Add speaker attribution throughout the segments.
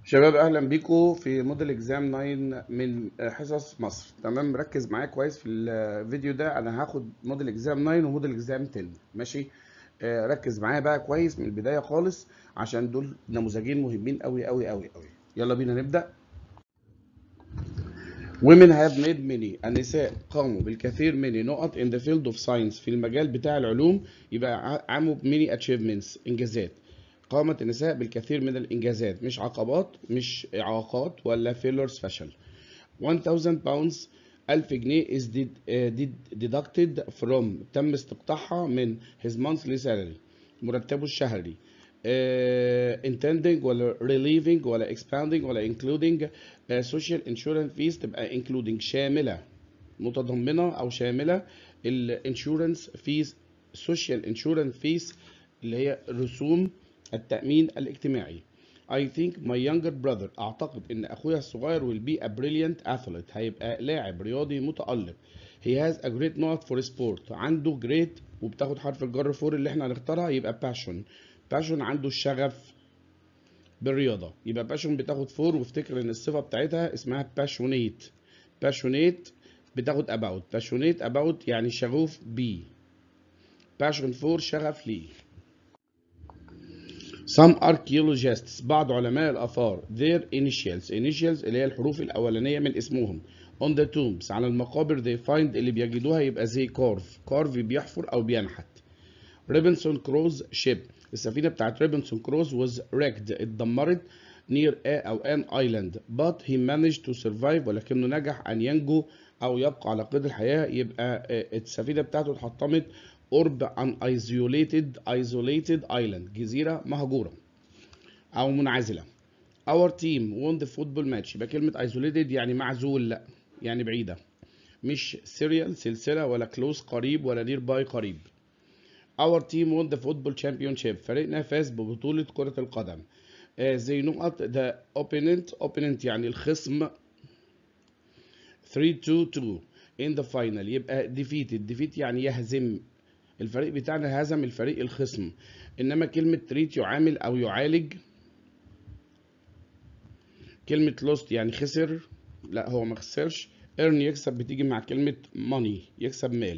Speaker 1: شباب اهلا بيكم في موديل اكزام 9 من حصص مصر تمام ركز معايا كويس في الفيديو ده انا هاخد موديل اكزام 9 وموديل اكزام 10 ماشي آه، ركز معايا بقى كويس من البدايه خالص عشان دول نموذجين مهمين قوي قوي قوي قوي يلا بينا نبدا Women have made many النساء قاموا بالكثير من نقط in the field of science في المجال بتاع العلوم يبقى قاموا many achievements انجازات قامت النساء بالكثير من الإنجازات مش عقبات مش إعاقات ولا failures فشل 1000 pounds 1000 جنيه is did, uh, did deducted from تم استقطاعها من his monthly salary مرتبه الشهري uh, intending ولا relieving ولا expanding ولا including uh, social insurance fees تبقى including شاملة متضمنة أو شاملة الانشورنس فيز social insurance fees اللي هي رسوم التأمين الاجتماعي. I think my younger brother أعتقد إن أخويا الصغير will be a brilliant athlete هيبقى لاعب رياضي متألق. He has a great knack for sport عنده great وبتاخد حرف الجر for اللي احنا هنختارها يبقى passion. passion عنده الشغف بالرياضة يبقى passion بتاخد for وافتكر إن الصفة بتاعتها اسمها passionate. passionate بتاخد about passionate about يعني شغوف بيه. passion for شغف ليه. Some archaeologists بعض علماء الآثار their initials initials اللي هي الحروف الأولانية من اسمهم on the tombs على المقابر they find اللي بيجدوها يبقى زي carve carve بيحفر أو بينحت Robinson Crusoe ship السفينة بتاعت Robinson Crusoe was wrecked اتدمرت near a أو an island but he managed to survive ولكنه نجح أن ينجو أو يبقى على قيد الحياة يبقى السفينة بتاعته اتحطمت قرب عن isolated isolated island جزيرة مهجورة أو منعزلة our team won the football match يبقى كلمة isolated يعني معزول لا يعني بعيدة مش serial سلسلة ولا close قريب ولا nearby قريب our team won the football championship فريقنا فاز ببطولة كرة القدم زي نقط the opponent opponent يعني الخصم 3 2 2 in the final يبقى defeated defeat يعني يهزم الفريق بتاعنا هزم الفريق الخصم انما كلمة تريت يعامل او يعالج كلمة لوست يعني خسر لا هو ما خسرش earn يكسب بتيجي مع كلمة money يكسب مال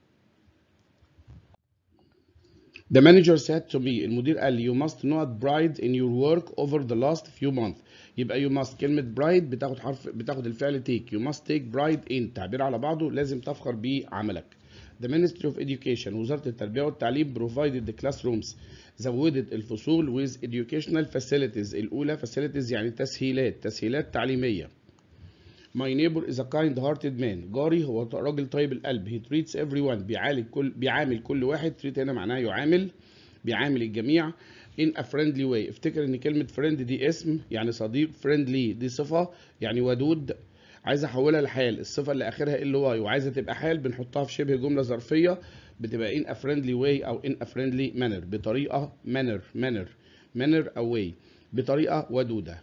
Speaker 1: The manager said to me المدير قال لي you must not pride in your work over the last few months يبقى you must كلمة pride بتاخد حرف بتاخد الفعل take you must take pride in تعبير على بعضه لازم تفخر بعملك The Ministry of Education وزارة التربية والتعليم provided the classrooms زودت الفصول with educational facilities الأولى facilities يعني تسهيلات تسهيلات تعليمية My neighbor is a kind hearted man جاري هو راجل طيب القلب he treats everyone بيعالج كل بيعامل كل واحد treat هنا معناها يعامل بيعامل الجميع in a friendly way افتكر ان كلمة friend دي اسم يعني صديق friendly دي صفة يعني ودود عايز احولها لحال الصفه اللي اخرها ال واي وعايزه تبقى حال بنحطها في شبه جمله ظرفيه بتبقى in a friendly way او in a friendly manner بطريقه manner manner manner او way بطريقه ودوده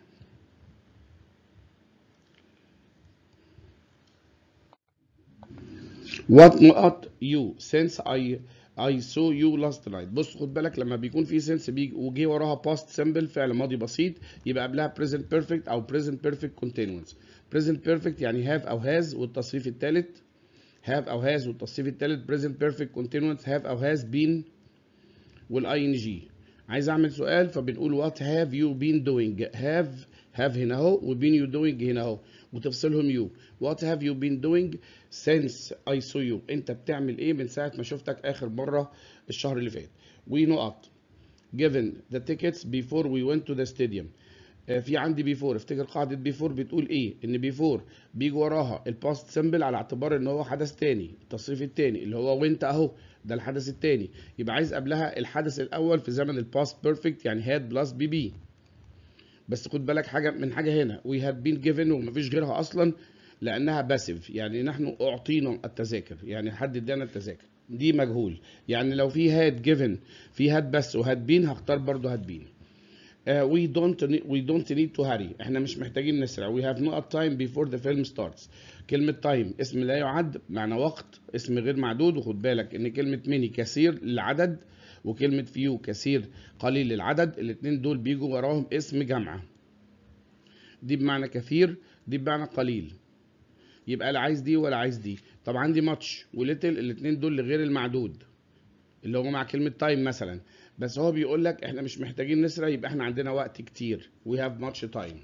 Speaker 1: what not you since I I saw you last night بص خد بالك لما بيكون في سنس بيجي وجي وراها past simple فعل ماضي بسيط يبقى قبلها present perfect او present perfect continuous present perfect يعني have او has والتصريف الثالث have او has والتصريف الثالث present perfect continuous have او has been والاي ان جي عايز اعمل سؤال فبنقول what have you been doing have have هنا اهو وبين you doing هنا اهو وتفصلهم you what have you been doing since I saw you انت بتعمل ايه من ساعة ما شفتك اخر مرة الشهر اللي فات we نقط given the tickets before we went to the stadium في عندي بيفور افتكر قاعدة بيفور بتقول ايه ان بيفور بيجي وراها الباست سمبل على اعتبار ان هو حدث تاني التصريف التاني اللي هو وانت اهو ده الحدث التاني يبقى عايز قبلها الحدث الاول في زمن الباست بيرفكت يعني هاد بلس بي بي بس خد بالك حاجة من حاجة هنا we had been given ومفيش غيرها اصلا لانها باسيف يعني نحن اعطينا التذاكر يعني حد ادانا التذاكر دي مجهول يعني لو في هاد جيفن في هاد بس وهاد بين هختار برضو هاد بين Uh, we don't we don't need to hurry احنا مش محتاجين نسرع we have no time before the film starts كلمة time اسم لا يعد معنى وقت اسم غير معدود وخد بالك ان كلمة many كثير للعدد وكلمة few كثير قليل للعدد الاتنين دول بيجوا وراهم اسم جمع دي بمعنى كثير دي بمعنى قليل يبقى لا عايز دي ولا عايز دي طب عندي ماتش وليتل الاثنين دول لغير المعدود اللي هو مع كلمه تايم مثلا بس هو بيقول لك احنا مش محتاجين نسرق يبقى احنا عندنا وقت كتير we have much time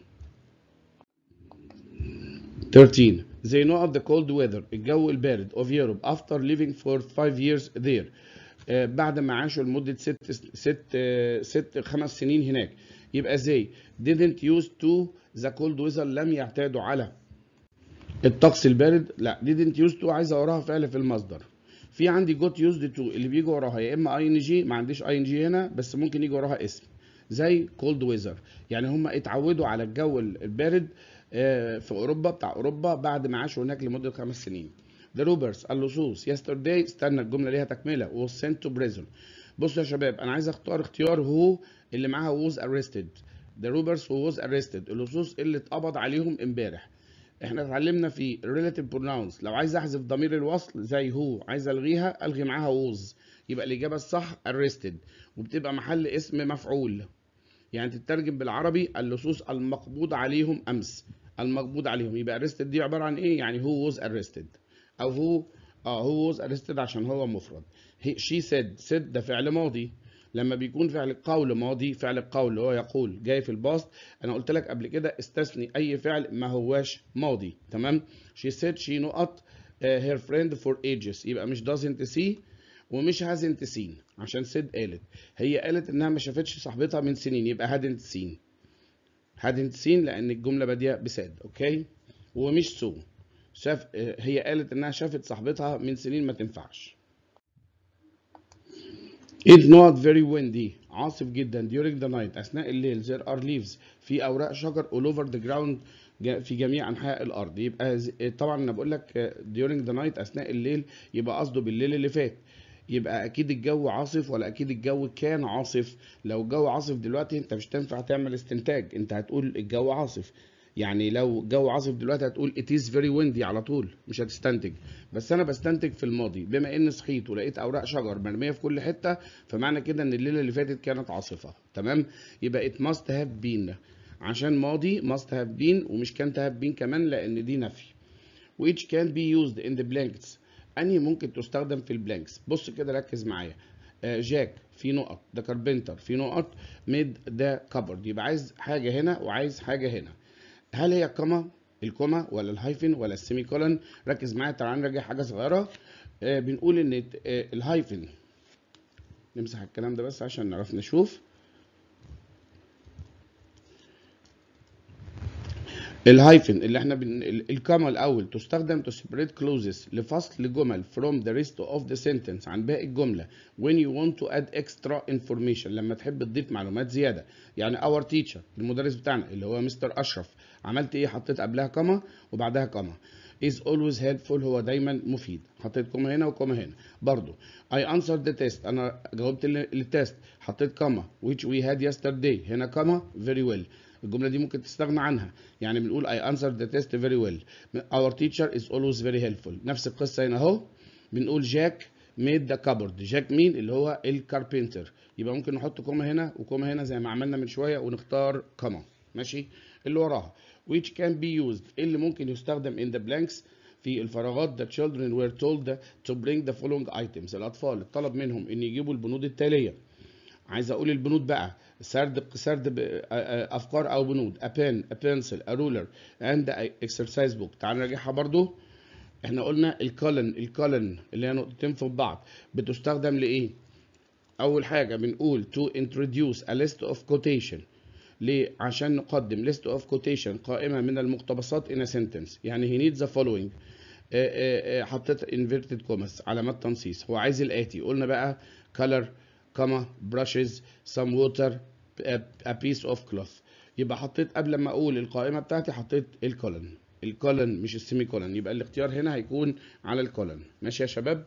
Speaker 1: 13 they know of the cold weather الجو البارد of Europe after living for five years there آه بعد ما عاشوا لمدة ست ست آه ست خمس سنين هناك يبقى they didn't use to the cold weather لم يعتادوا على الطقس البارد لا didn't use to عايزة وراها فعل في المصدر في عندي got used to اللي بيجي وراها يا اما اي ان جي ما عنديش اي ان جي هنا بس ممكن يجي وراها اسم زي cold weather يعني هم اتعودوا على الجو البارد في اوروبا بتاع اوروبا بعد ما عاشوا هناك لمده خمس سنين The robbers اللصوص yesterday استنى الجمله ليها تكمله was sent to prison بصوا يا شباب انا عايز اختار اختيار هو اللي معاها was arrested The robbers who was arrested اللصوص اللي اتقبض عليهم امبارح احنا اتعلمنا في relative pronouns لو عايز احذف ضمير الوصل زي هو عايز الغيها الغي معاها was يبقى الاجابه الصح arrested وبتبقى محل اسم مفعول يعني تترجم بالعربي اللصوص المقبوض عليهم امس المقبوض عليهم يبقى arrested دي عباره عن ايه يعني هو was arrested او هو اه هو was arrested عشان هو مفرد she said said ده فعل ماضي لما بيكون فعل القول ماضي فعل القول اللي هو يقول جاي في الباست انا قلت لك قبل كده استثني اي فعل ما هواش ماضي تمام she said she نقط uh, her friend for ages يبقى مش doesn't see ومش hasn't seen عشان سيد قالت هي قالت انها ما شافتش صاحبتها من سنين يبقى hadn't seen hadn't seen لان الجمله باديه بساد اوكي ومش سو شاف هي قالت انها شافت صاحبتها من سنين ما تنفعش It not very windy عاصف جدا during the night اثناء الليل there are leaves في اوراق شجر all over the ground في جميع انحاء الارض يبقى طبعا انا بقول لك during the night اثناء الليل يبقى قصده بالليل اللي فات يبقى اكيد الجو عاصف ولا اكيد الجو كان عاصف لو الجو عاصف دلوقتي انت مش تنفع تعمل استنتاج انت هتقول الجو عاصف يعني لو الجو عاصف دلوقتي هتقول it is very windy على طول مش هتستنتج بس انا بستنتج في الماضي بما ان صحيت ولقيت اوراق شجر مرميه في كل حته فمعنى كده ان الليله اللي فاتت كانت عاصفه تمام يبقى it must have been عشان ماضي must have been ومش كانت have been كمان لان دي نفي which can be used in the blanks انهي ممكن تستخدم في البلانكس بص كده ركز معايا آه جاك في نقط ده كاربنتر في نقط ميد ده كبرد يبقى عايز حاجه هنا وعايز حاجه هنا هل هي الكوما الكوما ولا الهايفن ولا السيمي كولن ركز معايا تعالى نراجع حاجه صغيره آه بنقول ان آه الهايفن نمسح الكلام ده بس عشان نعرف نشوف الهايفن اللي احنا بن... الكاما الاول تستخدم to separate clauses لفصل جمل from the rest of the sentence عن باقي الجمله when you want to add extra information لما تحب تضيف معلومات زياده يعني our teacher المدرس بتاعنا اللي هو مستر اشرف عملت ايه حطيت قبلها كاما وبعدها كاما is always helpful هو دايما مفيد حطيت كوما هنا وكوما هنا برضو I answered the test انا جاوبت التست حطيت كاما which we had yesterday هنا كاما very well الجمله دي ممكن تستغنى عنها يعني بنقول I answered the test very well our teacher is always very helpful نفس القصه هنا اهو بنقول جاك made the cupboard جاك مين اللي هو الكاربنتر يبقى ممكن نحط كوما هنا وكوما هنا زي ما عملنا من شويه ونختار كوما ماشي اللي وراها which can be used اللي ممكن يستخدم in the blanks في الفراغات the children were told to bring the following items الاطفال اتطلب منهم ان يجيبوا البنود التاليه عايز اقول البنود بقى سرد سرد افكار او بنود a pen a pencil a ruler and a exercise book تعال نراجعها برضو احنا قلنا الكولن الكولن اللي هي نقطتين في بعض بتستخدم لايه اول حاجه بنقول to introduce a list of quotation ليه عشان نقدم list of quotation قائمه من المقتبسات in a sentence يعني he needs the following حطيت inverted commas علامات تنصيص هو عايز الاتي قلنا بقى color كما brushes some water a piece of cloth يبقى حطيت قبل ما اقول القائمه بتاعتي حطيت الكولن الكولن مش السيمي كولن يبقى الاختيار هنا هيكون على الكولن ماشي يا شباب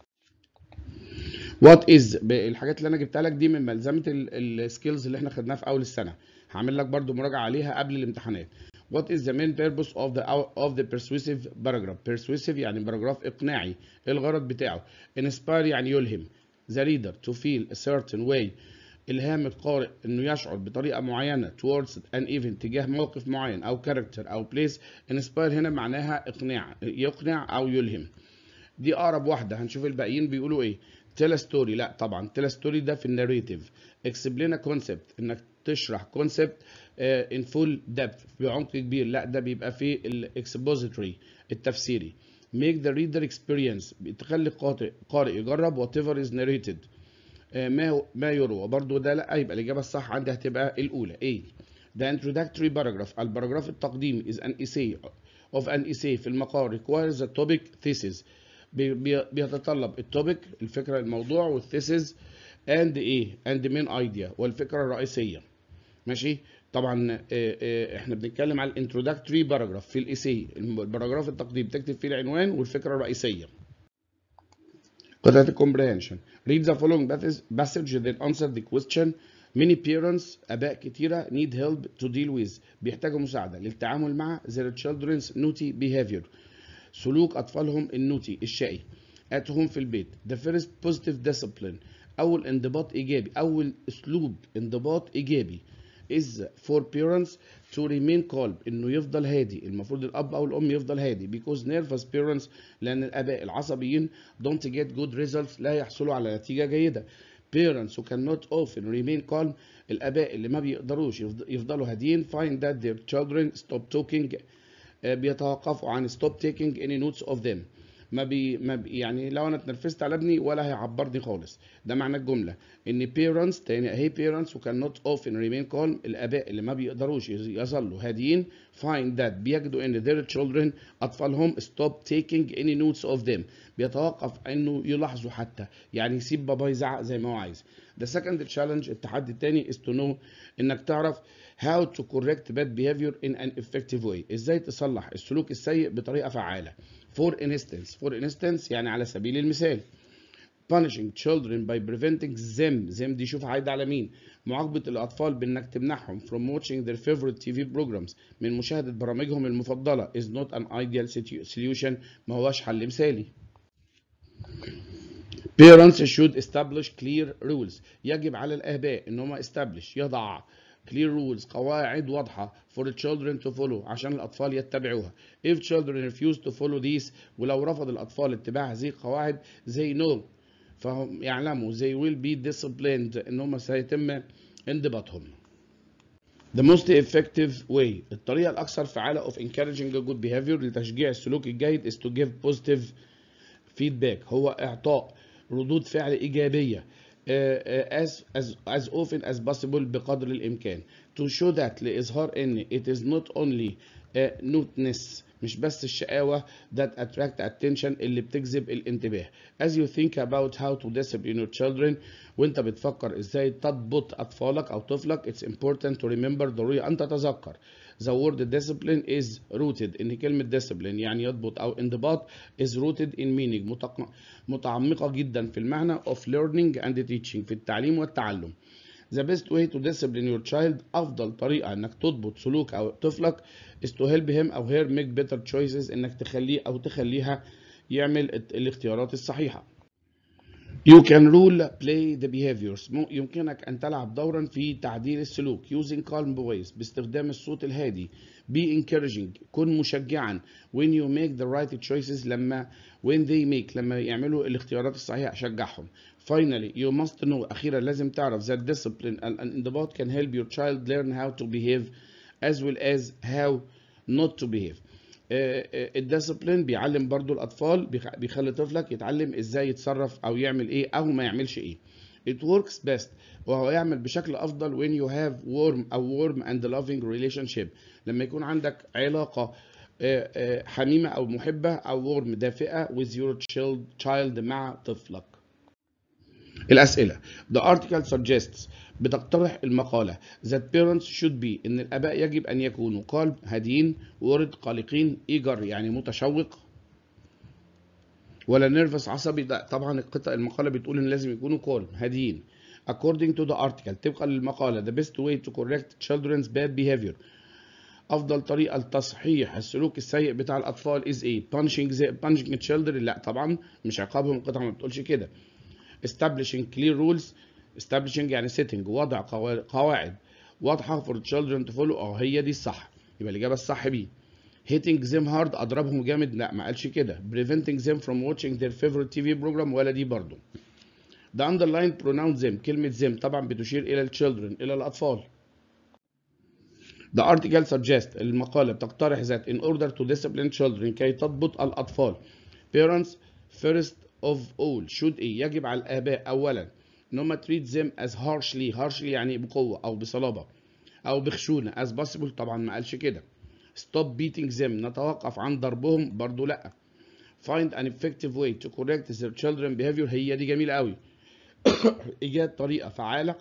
Speaker 1: وات از الحاجات اللي انا جبتها لك دي من ملزمه السكيلز اللي احنا خدناها في اول السنه هعمل لك برضو مراجعه عليها قبل الامتحانات What is the main purpose of the of the persuasive paragraph? Persuasive يعني باراجراف إقناعي، إيه الغرض بتاعه؟ Inspire يعني يلهم. The reader to feel a certain way الهام القارئ انه يشعر بطريقه معينه towards an event تجاه موقف معين او character او place inspire هنا معناها اقناع يقنع او يلهم دي اقرب واحده هنشوف الباقيين بيقولوا ايه tell a story لا طبعا tell a story ده في الناريتيف explain a concept انك تشرح concept uh, in full depth بعمق كبير لا ده بيبقى في الاكسبوزيتوري التفسيري make the reader experience بتخلي القارئ قارئ يجرب whatever is narrated uh, ما ما يروى برضو ده لا يبقى الاجابه الصح عندي هتبقى الاولى ايه The introductory paragraph الباراجراف التقديمي is an essay of an essay في المقال requires a topic thesis بيتطلب التوبيك الفكره الموضوع والثيسز and ايه and main idea والفكره الرئيسيه ماشي طبعا احنا بنتكلم على الانترودكتوري باراجراف في الايسي الباراجراف التقديم بتكتب فيه العنوان والفكره الرئيسيه قطعه الكومبريهنشن read the following passage that answer the question many parents اباء كتيره need help to deal with بيحتاجوا مساعده للتعامل مع their children's naughty behavior سلوك أطفالهم النوتي الشقي at home في البيت the first positive discipline أول انضباط إيجابي أول أسلوب انضباط إيجابي is for parents to remain calm إنه يفضل هادي المفروض الأب أو الأم يفضل هادي because nervous parents لأن الآباء العصبيين don't get good results لا يحصلوا على نتيجة جيدة parents who cannot often remain calm الآباء اللي ما بيقدروش يفضلوا هاديين find that their children stop talking بيتوقفوا عن stop taking any notes of them ما بي, ما بي يعني لو انا اتنرفزت على ابني ولا هيعبرني خالص ده معنى الجمله ان parents تاني هي parents who cannot often remain calm الاباء اللي ما بيقدروش يظلوا هاديين find that بيجدوا ان their children اطفالهم stop taking any notes of them بيتوقف انه يلاحظوا حتى يعني يسيب بابا يزعق زي ما هو عايز the second challenge التحدي الثاني is to know انك تعرف how to correct bad behavior in an effective way ازاي تصلح السلوك السيء بطريقه فعاله for instance for instance يعني على سبيل المثال punishing children by preventing them them دي شوف عايدة على مين معاقبة الأطفال بإنك تمنعهم from watching their favorite TV programs من مشاهدة برامجهم المفضلة is not an ideal solution ما هوش حل مثالي Parents should establish clear rules يجب على الآباء إن هم establish يضع clear rules قواعد واضحة for the children to follow عشان الأطفال يتبعوها if children refuse to follow these ولو رفض الأطفال اتباع هذه القواعد they know فهم يعلموا they will be disciplined إن هم سيتم انضباطهم The most effective way الطريقة الأكثر فعالة of encouraging a good behavior لتشجيع السلوك الجيد is to give positive feedback هو إعطاء ردود فعل إيجابية as as as often as possible بقدر الإمكان to show that لإظهار إن it is not only uh, noteness مش بس الشقاوة that attract attention اللي بتجذب الانتباه as you think about how to discipline your children وانت بتفكر ازاي تضبط اطفالك او طفلك it's important to remember ضروري ان تتذكر the word discipline is rooted ان كلمة discipline يعني يضبط او انضباط is rooted in meaning متعمقة جدا في المعنى of learning and teaching في التعليم والتعلم The best way to discipline your child أفضل طريقة إنك تضبط سلوك أو طفلك is to help him أو her make better choices إنك تخليه أو تخليها يعمل الاختيارات الصحيحة. You can rule play the behaviors يمكنك أن تلعب دورا في تعديل السلوك using calm voice باستخدام الصوت الهادي be encouraging كن مشجعا when you make the right choices لما when they make لما يعملوا الاختيارات الصحيحة شجعهم finally you must know أخيرا لازم تعرف that discipline الانضباط can help your child learn how to behave as well as how not to behave الديسبلين بيعلم برضو الأطفال بيخلي طفلك يتعلم إزاي يتصرف أو يعمل إيه أو ما يعملش إيه It works best وهو يعمل بشكل أفضل when you have warm أو warm and loving relationship لما يكون عندك علاقة حميمة أو محبة أو warm دافئة with your child مع طفلك الأسئلة The article suggests بتقترح المقالة that parents should be إن الآباء يجب أن يكونوا calm هاديين ورد قلقين eager يعني متشوق ولا nervous عصبي لا طبعا القطع المقالة بتقول إن لازم يكونوا calm هاديين according to the article طبقا للمقالة the best way to correct children's bad behavior أفضل طريقة لتصحيح السلوك السيء بتاع الأطفال is a punishing punishing children لا طبعا مش عقابهم القطعة ما بتقولش كده establishing clear rules establishing يعني setting وضع قوا- قواعد واضحة for children to follow اه هي دي الصح يبقى الإجابة الصح بي hitting them hard أضربهم جامد لا ما قالش كده preventing them from watching their favorite TV program ولا دي برضو the underlined pronoun them كلمة them طبعا بتشير إلى children إلى الأطفال The article suggests المقالة بتقترح ذات in order to discipline children كي تضبط الأطفال parents first of all should إيه يجب على الآباء أولا إن هم treat them as harshly harshly يعني بقوة أو بصلابة أو بخشونة as possible طبعا ما قالش كده stop beating them نتوقف عن ضربهم برضو لأ find an effective way to correct their children behavior هي دي جميلة قوي إيجاد طريقة فعالة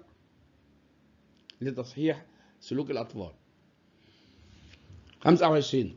Speaker 1: لتصحيح سلوك الأطفال 25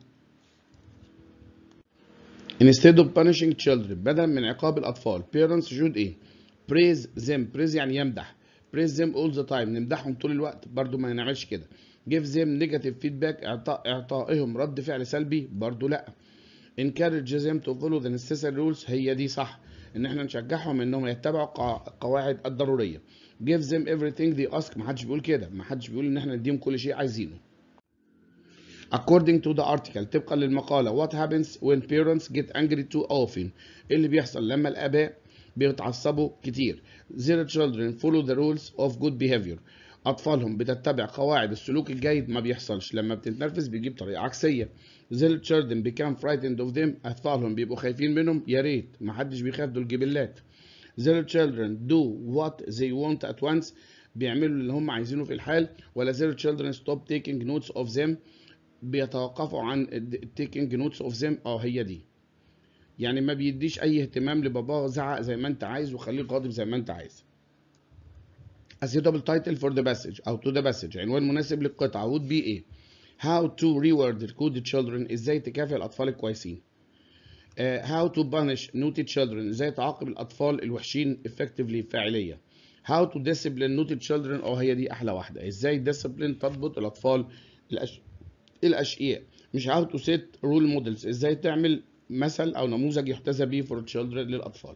Speaker 1: instead of punishing children بدلا من عقاب الأطفال parents should إيه praise them praise يعني يمدح praise them all the time نمدحهم طول الوقت برضو ما نعملش كده give them negative feedback إعطاء إعطائهم رد فعل سلبي برضو لأ encourage them to follow the necessary rules هي دي صح ان احنا نشجعهم انهم يتبعوا قا- القواعد الضروريه give them everything they ask ما حدش بيقول كده ما حدش بيقول ان احنا نديهم كل شيء عايزينه according to the article طبقا للمقاله what happens when parents get angry too often ايه اللي بيحصل لما الاباء بيتعصبوا كتير their children follow the rules of good behavior اطفالهم بتتبع قواعد السلوك الجيد ما بيحصلش لما بتتنرفز بيجيب طريقه عكسيه their children become frightened of them اطفالهم بيبقوا خايفين منهم يا ريت ما حدش بيخاف دول جبلات their children do what they want at once بيعملوا اللي هم عايزينه في الحال ولا their children stop taking notes of them بيتوقفوا عن taking notes of them اه هي دي يعني ما بيديش اي اهتمام لباباه زعق زي ما انت عايز وخليه غاضب زي ما انت عايز A suitable title for the passage أو to the passage عنوان مناسب للقطعة would be إيه؟ How to reward good children إزاي تكافئ الأطفال الكويسين. Uh, how to punish naughty children إزاي تعاقب الأطفال الوحشين effectively فاعلية. How to discipline naughty children أو هي دي أحلى واحدة. إزاي discipline تضبط الأطفال الأش... الأشقياء. مش how to set role models إزاي تعمل مثل أو نموذج يحتذى به for children للأطفال.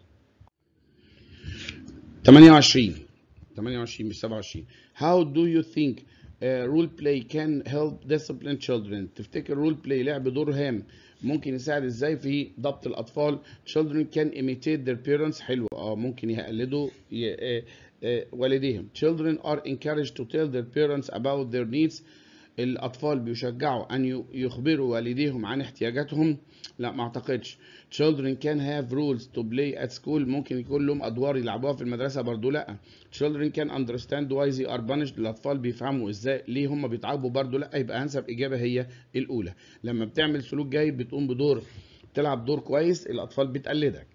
Speaker 1: 28 28 مش 27 How do you think uh, role play can help discipline children تفتكر role play لعب دور هام ممكن يساعد ازاي في ضبط الاطفال children can imitate their parents حلو اه ممكن يقلدوا ي... آه، آه، والديهم children are encouraged to tell their parents about their needs الأطفال بيشجعوا أن ي- يخبروا والديهم عن احتياجاتهم لا ما أعتقدش children can have rules to play at school ممكن يكون لهم أدوار يلعبوها في المدرسة برضو لا children can understand why they are punished الأطفال بيفهموا إزاي ليه هم بيتعاقبوا برضو لا يبقى أنسب إجابة هي الأولى لما بتعمل سلوك جيد بتقوم بدور بتلعب دور كويس الأطفال بتقلدك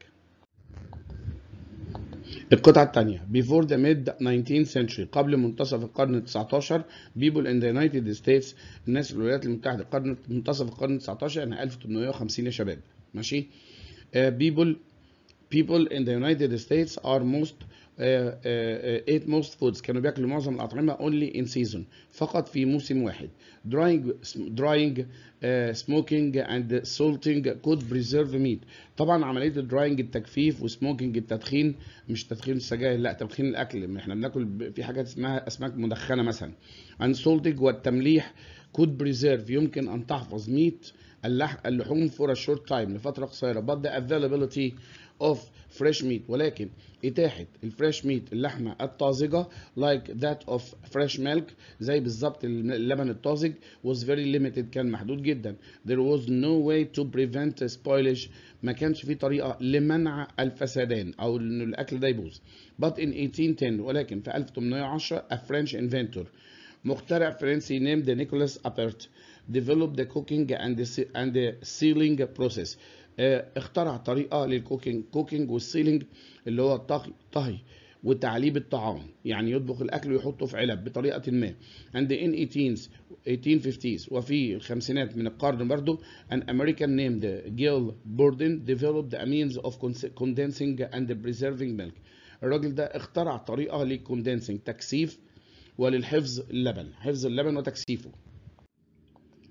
Speaker 1: القطعة الثانية before the mid 19th century قبل منتصف القرن ال 19 people in the United States الناس في الولايات المتحدة قرن منتصف القرن ال 19 يعني 1850 يا شباب ماشي uh, people people in the United States are most uh, uh, ate most foods كانوا بياكلوا معظم الأطعمة only in season فقط في موسم واحد drying drying uh, smoking and salting could preserve meat طبعا عملية الدراينج التجفيف وسموكينج التدخين مش تدخين السجاير لا تدخين الأكل احنا بناكل ب- في حاجات اسمها أسماك مدخنة مثلا and salting والتمليح could preserve يمكن أن تحفظ ميت اللح... اللحوم for a short time لفترة قصيرة but the availability of fresh meat ولكن إتاحة الفريش ميت اللحمة الطازجة like that of fresh milk زي بالظبط اللبن الطازج was very limited كان محدود جدا there was no way to prevent spoilage ما كانش في طريقة لمنع الفسادان أو إن الأكل ده يبوظ but in 1810 ولكن في 1810 a French inventor مخترع فرنسي named نيكولاس أبرت developed the cooking and the, se- and the sealing process آه، اخترع طريقة للكوكينج كوكينج والسيلينج اللي هو الطهي طهي وتعليب الطعام يعني يطبخ الأكل ويحطه في علب بطريقة ما and in 18s 1850s وفي الخمسينات من القرن برضو an American named Gil Borden developed a means of cons- condensing and preserving milk الراجل ده اخترع طريقة للكوندنسنج تكثيف وللحفظ اللبن حفظ اللبن وتكثيفه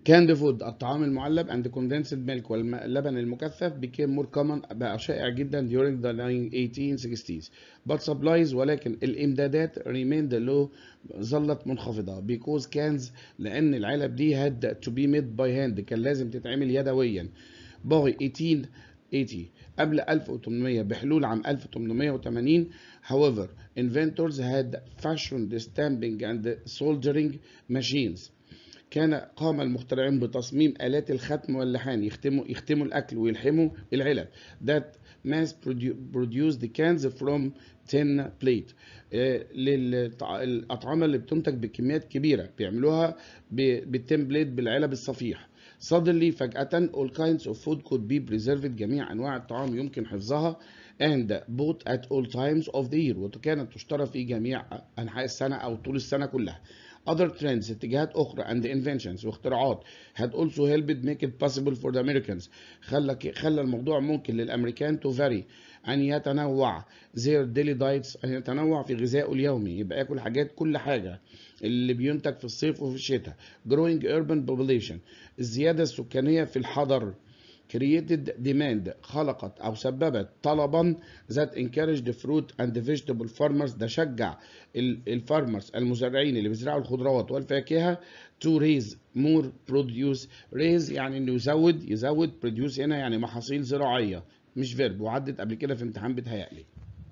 Speaker 1: canned food الطعام المعلب and condensed milk واللبن المكثف became more common بقى شائع جدا during the 1860s but supplies ولكن الامدادات remained low ظلت منخفضة because cans لأن العلب دي had to be made by hand كان لازم تتعمل يدويا by 1880 قبل 1800 بحلول عام 1880 however inventors had fashioned stamping and soldering machines كان قام المخترعين بتصميم آلات الختم واللحام يختموا يختموا الأكل ويلحموا العلب that mass produce the cans from tin plate للأطعمة اللي بتنتج بكميات كبيرة بيعملوها بالتين بليت بالعلب الصفيح suddenly فجأة all kinds of food could be preserved جميع أنواع الطعام يمكن حفظها and bought at all times of the year وكانت تشترى في جميع أنحاء السنة أو طول السنة كلها other trends اتجاهات أخرى and inventions واختراعات had also helped make it possible for the Americans خلى خلى الموضوع ممكن للأمريكان to vary أن يتنوع their daily diets أن يتنوع في غذائه اليومي يبقى ياكل حاجات كل حاجة اللي بينتج في الصيف وفي الشتاء growing urban population الزيادة السكانية في الحضر created demand خلقت أو سببت طلبا that encouraged fruit and vegetable farmers ده شجع الفارمرز المزارعين اللي بيزرعوا الخضروات والفاكهة to raise more produce raise يعني انه يزود يزود produce هنا يعني محاصيل زراعية مش فيرب وعدت قبل كده في امتحان بتهيألي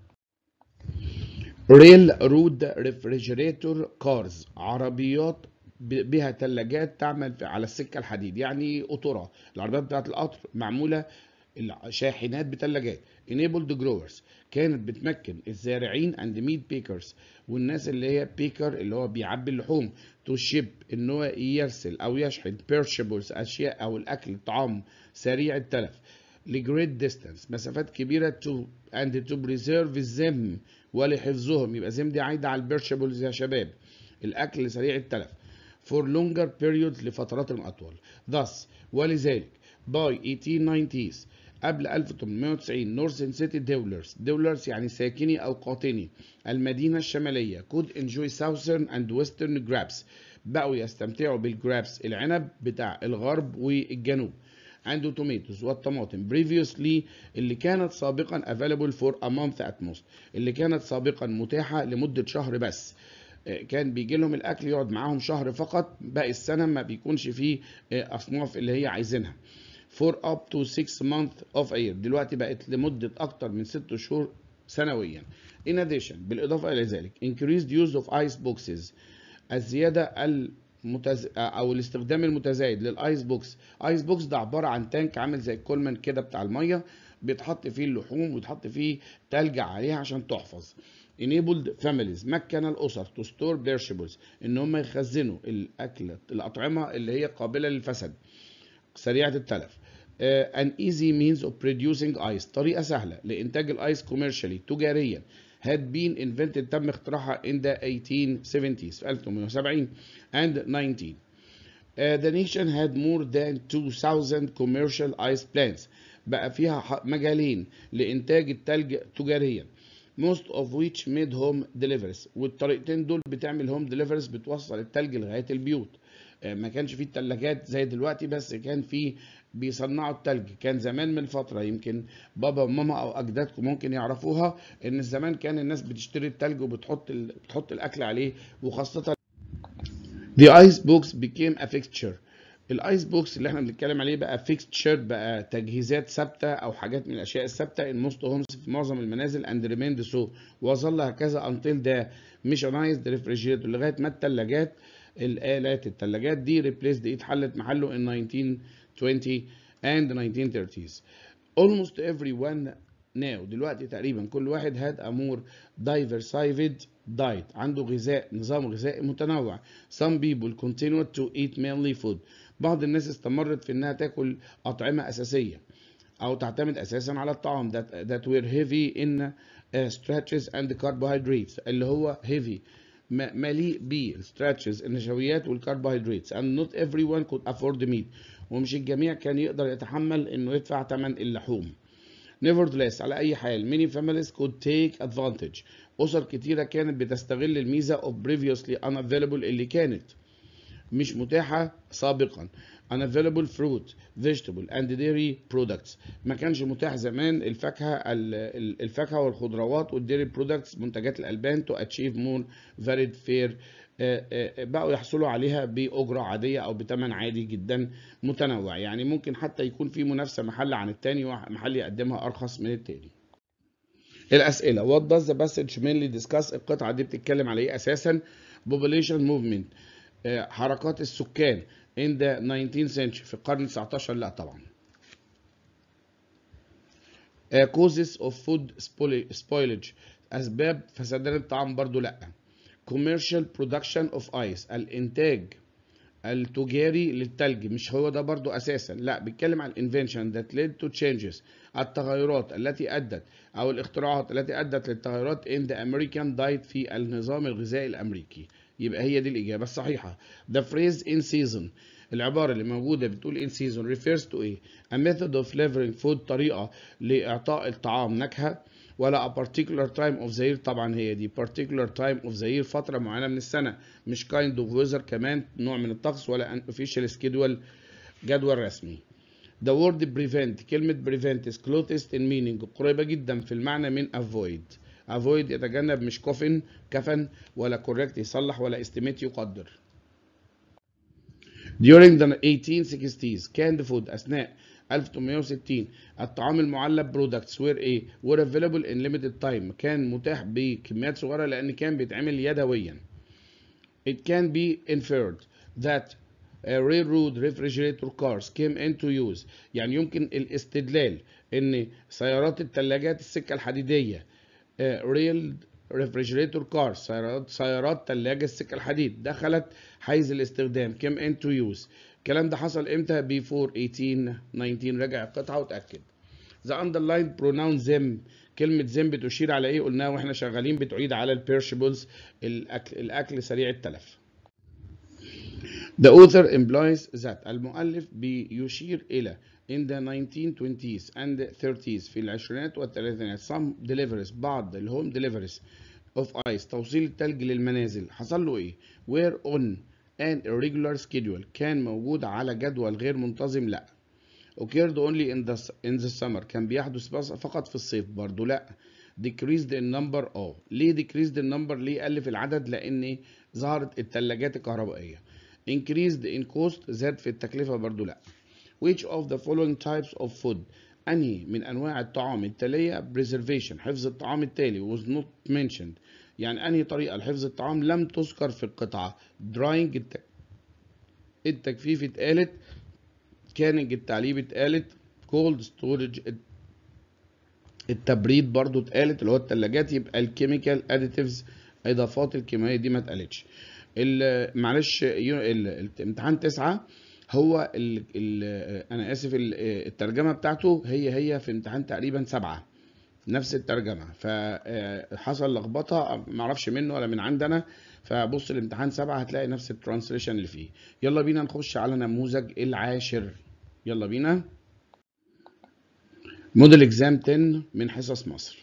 Speaker 1: ريل رود ريفريجريتور كارز عربيات بها ثلاجات تعمل على السكه الحديد يعني قطره العربيات بتاعت القطر معموله شاحنات بثلاجات enabled growers كانت بتمكن الزارعين and meat bakers والناس اللي هي بيكر اللي هو بيعبي اللحوم تو شيب ان هو يرسل او يشحن perishables اشياء او الاكل الطعام سريع التلف لجريت ديستانس مسافات كبيره تو اند تو بريزيرف them ولحفظهم يبقى زم دي عايده على البيرشابلز يا شباب الاكل سريع التلف for longer periods لفترات أطول thus ولذلك by 1890s قبل 1890 نورثن سيتي ديولرز ديولرز يعني ساكني أو قاطني المدينة الشمالية could enjoy southern and western grapes بقوا يستمتعوا بالجرابس العنب بتاع الغرب والجنوب عنده توميتوز والطماطم previously اللي كانت سابقا available for a month at most اللي كانت سابقا متاحة لمدة شهر بس كان بيجي لهم الاكل يقعد معاهم شهر فقط باقي السنه ما بيكونش فيه اصناف اللي هي عايزينها for up to 6 months of a year دلوقتي بقت لمده اكتر من 6 شهور سنويا in addition بالاضافه الى ذلك increased use of ice boxes الزياده المتز... او الاستخدام المتزايد للايس بوكس ايس بوكس ده عباره عن تانك عامل زي الكولمان كده بتاع الميه بيتحط فيه اللحوم ويتحط فيه تلج عليها عشان تحفظ enabled families مكن الأسر to store perishables إن هم يخزنوا الأكل الأطعمة اللي هي قابلة للفسد سريعة التلف uh, an easy means of producing ice طريقة سهلة لإنتاج الآيس commercially تجاريا had been invented تم اختراعها in the 1870s في 1870 and 19 Uh, the nation had more than 2000 commercial ice plants بقى فيها مجالين لإنتاج التلج تجاريا most of which made home deliveries والطريقتين دول بتعمل هوم ديليفريز بتوصل التلج لغايه البيوت ما كانش فيه التلاجات زي دلوقتي بس كان فيه بيصنعوا التلج كان زمان من فتره يمكن بابا وماما او اجدادكم ممكن يعرفوها ان زمان كان الناس بتشتري التلج وبتحط ال... بتحط الاكل عليه وخاصه The ice box became a fixture الايس بوكس اللي احنا بنتكلم عليه بقى فيكستشر بقى تجهيزات ثابته او حاجات من الاشياء الثابته ان موست هومز في معظم المنازل اند ريميند سو وظل هكذا انتل ده ميشنايزد ريفريجريتور لغايه ما الثلاجات الالات الثلاجات دي ريبليسد اتحلت محله in 1920 and 1930s almost everyone now دلوقتي تقريبا كل واحد had a more diversified diet عنده غذاء نظام غذائي متنوع some people continued to eat mainly food بعض الناس استمرت في انها تاكل اطعمه اساسيه او تعتمد اساسا على الطعام that, that were heavy in uh, starches and carbohydrates اللي هو heavy مليء بالستراتشز النشويات والكربوهيدرات and not everyone could afford meat ومش الجميع كان يقدر يتحمل انه يدفع ثمن اللحوم nevertheless على اي حال many families could take advantage اسر كتيره كانت بتستغل الميزه of previously unavailable اللي كانت مش متاحة سابقا unavailable fruit vegetable and dairy products ما كانش متاح زمان الفاكهة ال- ال- الفاكهة والخضروات والديري برودكتس منتجات الألبان to achieve more varied fair آه، آه، بقوا يحصلوا عليها بأجرة عادية أو بثمن عادي جدا متنوع يعني ممكن حتى يكون في منافسة محل عن التاني ومحل يقدمها أرخص من التاني الأسئلة What does the passage mainly discuss القطعة دي بتتكلم على إيه أساسا Population movement آه، حركات السكان in the 19th century في القرن 19 لا طبعا آه، causes of food spoil- spoilage أسباب فسدان الطعام برضو لا commercial production of ice الإنتاج التجاري للتلج مش هو ده برضو اساسا لا بيتكلم عن invention that led to changes التغيرات التي ادت او الاختراعات التي ادت للتغيرات in the American diet في النظام الغذائي الامريكي يبقى هي دي الاجابه الصحيحه the phrase in season العباره اللي موجوده بتقول in season refers to ايه a method of flavoring food طريقه لاعطاء الطعام نكهه ولا a particular time of the year طبعا هي دي particular time of the year فترة معينة من السنة مش kind of weather كمان نوع من الطقس ولا an official schedule جدول رسمي The word prevent كلمة prevent is closest in meaning قريبة جدا في المعنى من avoid avoid يتجنب مش كفن كفن ولا correct يصلح ولا estimate يقدر During the 1860s canned food أثناء 1860 الطعام المعلب products were ايه were available in limited time كان متاح بكميات صغيرة لأن كان بيتعمل يدويا It can be inferred that uh, railroad refrigerator cars came into use يعني يمكن الاستدلال ان سيارات الثلاجات السكة الحديدية uh, rail refrigerator cars سيارات سيارات ثلاجة السكة الحديد دخلت حيز الاستخدام came into use الكلام ده حصل امتى before 1819 راجع القطعة وتأكد the underlined pronoun them كلمة them بتشير على ايه قلناها واحنا شغالين بتعيد على البيرشبلز الاكل الاكل سريع التلف The author implies that المؤلف بيشير إلى in the 1920s and 30s في العشرينات والثلاثينات some deliveries بعض الهوم deliveries of ice توصيل التلج للمنازل حصل له إيه؟ were on an irregular schedule كان موجود على جدول غير منتظم لا occurred only in the in the summer كان بيحدث بس فقط في الصيف برضو لا decreased in number اه ليه decreased in number ليه قل في العدد لان ظهرت الثلاجات الكهربائيه increased in cost زاد في التكلفه برضو لا which of the following types of food انهي من انواع الطعام التاليه preservation حفظ الطعام التالي was not mentioned يعني انهي طريقه لحفظ الطعام لم تذكر في القطعه drying الت- التجفيف اتقالت كانج التعليب اتقالت كولد ستورج التبريد برضو اتقالت اللي هو التلاجات يبقى الكيميكال اديتيفز اضافات الكيميائيه دي ما اتقالتش ال- معلش يو- ال- الامتحان تسعة هو ال ال انا اسف ال- الترجمه بتاعته هي هي في امتحان تقريبا سبعة نفس الترجمه فحصل لخبطه معرفش منه ولا من عندنا فبص الامتحان سبعة هتلاقي نفس الترانسليشن اللي فيه يلا بينا نخش على نموذج العاشر يلا بينا موديل اكزام 10 من حصص مصر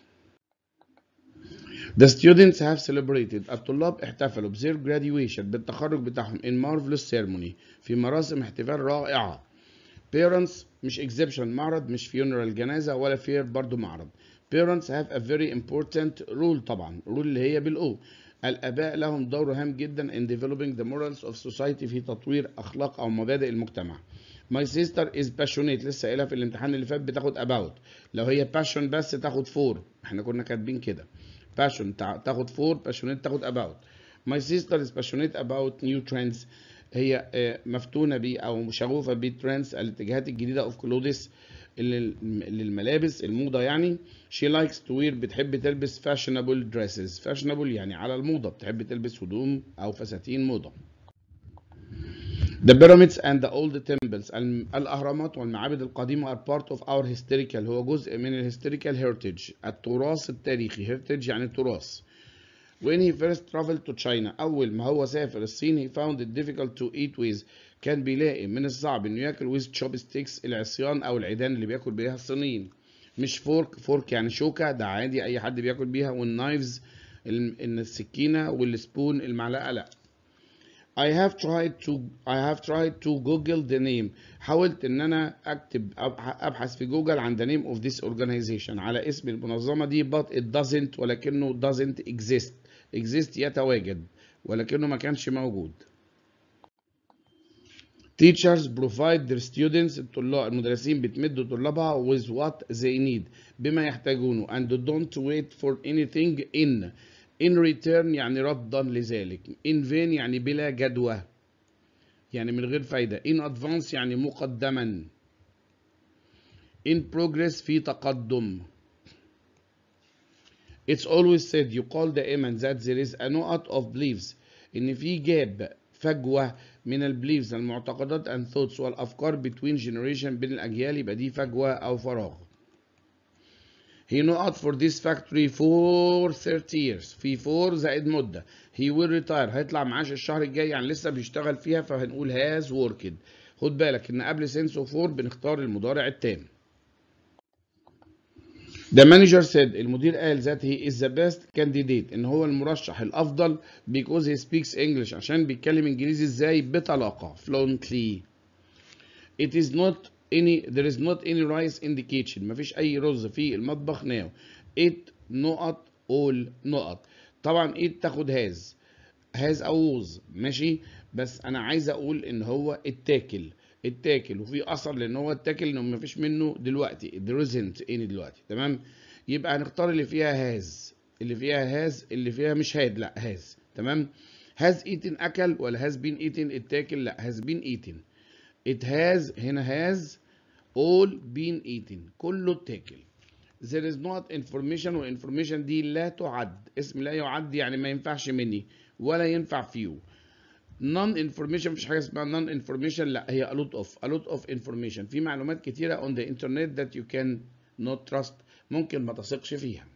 Speaker 1: The students have celebrated الطلاب احتفلوا ب their graduation بالتخرج بتاعهم in marvelous ceremony في مراسم احتفال رائعة parents مش exception معرض مش funeral جنازة ولا fair برضو معرض parents have a very important role طبعا role اللي هي بالأو الآباء لهم دور هام جدا in developing the morals of society في تطوير أخلاق أو مبادئ المجتمع My sister is passionate لسه قايلها في الامتحان اللي فات بتاخد about لو هي passion بس تاخد for احنا كنا كاتبين كده passion تع- تاخد for passionate تاخد about My sister is passionate about new trends هي آه، مفتونة بيه أو شغوفة بالترندز الاتجاهات الجديدة of clothes اللي- للملابس الموضة يعني she likes to wear بتحب تلبس fashionable dresses fashionable يعني على الموضة بتحب تلبس هدوم أو فساتين موضة The pyramids and the old temples الم- الأهرامات والمعابد القديمة are part of our historical هو جزء من ال historical heritage التراث التاريخي heritage يعني تراث When he first traveled to China أول ما هو سافر الصين he found it difficult to eat with كان بيلاقي من الصعب إنه ياكل with chopsticks العصيان أو العيدان اللي بياكل بيها الصينيين مش فورك فورك يعني شوكة ده عادي أي حد بياكل بيها والنايفز ال- إن السكينة والسبون المعلقة لأ I have tried to I have tried to Google the name حاولت ان انا اكتب أبح- ابحث في جوجل عن the name of this organization على اسم المنظمة دي but it doesn't ولكنه doesn't exist exist يتواجد ولكنه ما كانش موجود Teachers provide their students الطلاب المدرسين بتمدوا طلابها with what they need بما يحتاجونه and don't wait for anything in in return يعني ردا لذلك in vain يعني بلا جدوى يعني من غير فايدة in advance يعني مقدما in progress في تقدم It's always said يقال دائما that there is a lot of beliefs إن في جاب فجوة من البليفز المعتقدات and thoughts والأفكار between generation بين الأجيال يبقى دي فجوة أو فراغ. He not for this factory for 30 years في 4 زائد مدة. He will retire هيطلع معاش الشهر الجاي يعني لسه بيشتغل فيها فهنقول has worked. خد بالك إن قبل since و for بنختار المضارع التام. The manager said المدير قال that he is the best candidate ان هو المرشح الافضل because he speaks English عشان بيتكلم انجليزي ازاي بطلاقة fluently it is not any there is not any rice in the kitchen مفيش اي رز في المطبخ now it نقط all نقط طبعا it تاخد has has او was ماشي بس انا عايز اقول ان هو اتاكل اتاكل وفي اثر لان هو اتاكل انه مفيش منه دلوقتي there isn't any دلوقتي تمام يبقى هنختار اللي فيها has اللي فيها has اللي فيها مش had لا has تمام has eaten اكل ولا has been eaten اتاكل لا has been eaten it has هنا has all been eaten كله اتاكل there is not information والinformation دي لا تعد اسم لا يعد يعني ما ينفعش مني ولا ينفع فيه non information مفيش حاجه اسمها non information لا هي a lot of a lot of information في معلومات كتيره on the internet that you can not trust ممكن ما تثقش فيها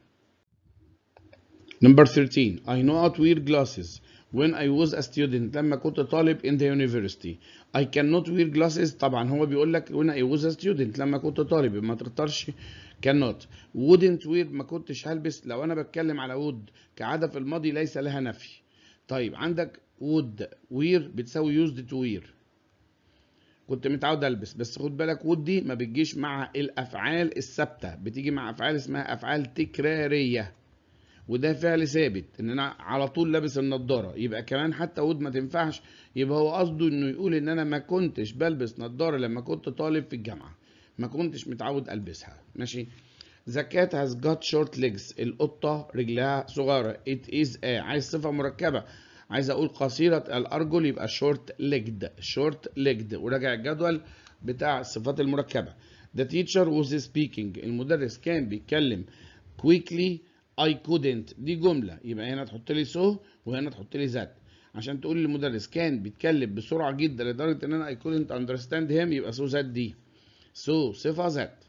Speaker 1: number 13 I know how to wear glasses when I was a student لما كنت طالب in the university I cannot wear glasses طبعا هو بيقول لك when I was a student لما كنت طالب ما تختارش cannot wouldn't wear ما كنتش هلبس لو انا بتكلم على would كعادة في الماضي ليس لها نفي طيب عندك would wear بتساوي used to wear كنت متعود البس بس خد بالك would دي ما بتجيش مع الافعال الثابته بتيجي مع افعال اسمها افعال تكراريه وده فعل ثابت ان انا على طول لابس النضاره يبقى كمان حتى would ما تنفعش يبقى هو قصده انه يقول ان انا ما كنتش بلبس نضاره لما كنت طالب في الجامعه ما كنتش متعود البسها ماشي The cat has got short legs القطة رجلها صغيرة It is a عايز صفة مركبة عايز أقول قصيرة الأرجل يبقى short legged short legged وراجع الجدول بتاع الصفات المركبة The teacher was speaking المدرس كان بيتكلم quickly I couldn't دي جملة يبقى هنا تحط لي so وهنا تحط لي that عشان تقول للمدرس كان بيتكلم بسرعة جدا لدرجة إن أنا I couldn't understand him يبقى so that دي so صفة that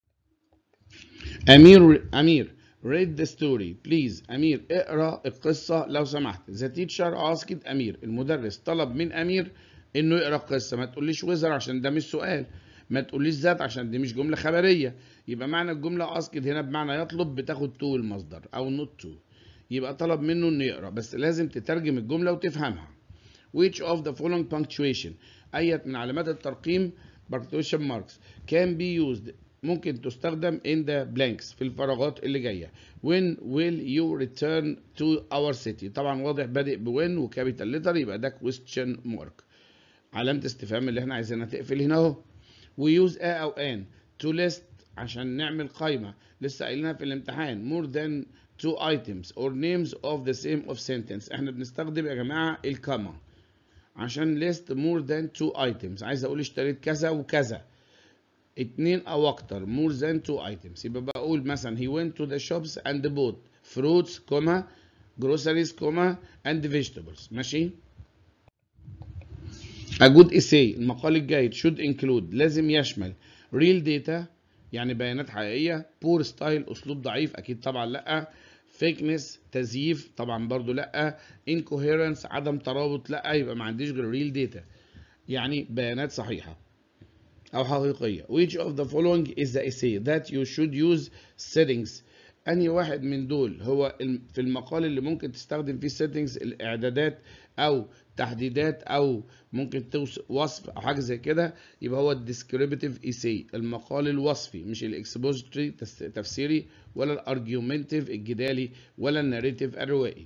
Speaker 1: أمير أمير read the story please أمير اقرأ القصة لو سمحت the teacher asked أمير المدرس طلب من أمير إنه يقرأ القصة ما تقوليش وزر عشان ده مش سؤال ما تقوليش ذات عشان دي مش جملة خبرية يبقى معنى الجملة asked هنا بمعنى يطلب بتاخد to المصدر أو not to يبقى طلب منه إنه يقرأ بس لازم تترجم الجملة وتفهمها which of the following punctuation أية من علامات الترقيم punctuation marks can be used ممكن تستخدم in the blanks في الفراغات اللي جايه when will you return to our city طبعا واضح بادئ ب when وكابيتال ليتر يبقى ده question mark علامه استفهام اللي احنا عايزينها تقفل هنا اهو we use a او an to list عشان نعمل قائمه لسه قايلينها في الامتحان more than two items or names of the same of sentence احنا بنستخدم يا جماعه الكاما عشان list more than two items عايز اقول اشتريت كذا وكذا اتنين او اكتر more than two items يبقى بقول مثلا he went to the shops and bought fruits كوما groceries كوما and vegetables ماشي a good essay المقال الجيد should include لازم يشمل real data يعني بيانات حقيقية poor style اسلوب ضعيف اكيد طبعا لا fakeness تزييف طبعا برضو لا incoherence عدم ترابط لا يبقى ما عنديش غير real data يعني بيانات صحيحة أو حقيقية which of the following is the essay that you should use settings أنهي واحد من دول هو في المقال اللي ممكن تستخدم فيه settings الإعدادات أو تحديدات او ممكن توصف وصف او حاجه زي كده يبقى هو الديسكريبتيف ايسي المقال الوصفي مش الاكسبوزيتوري تفسيري ولا الارجيومنتيف الجدالي ولا الناريتيف الروائي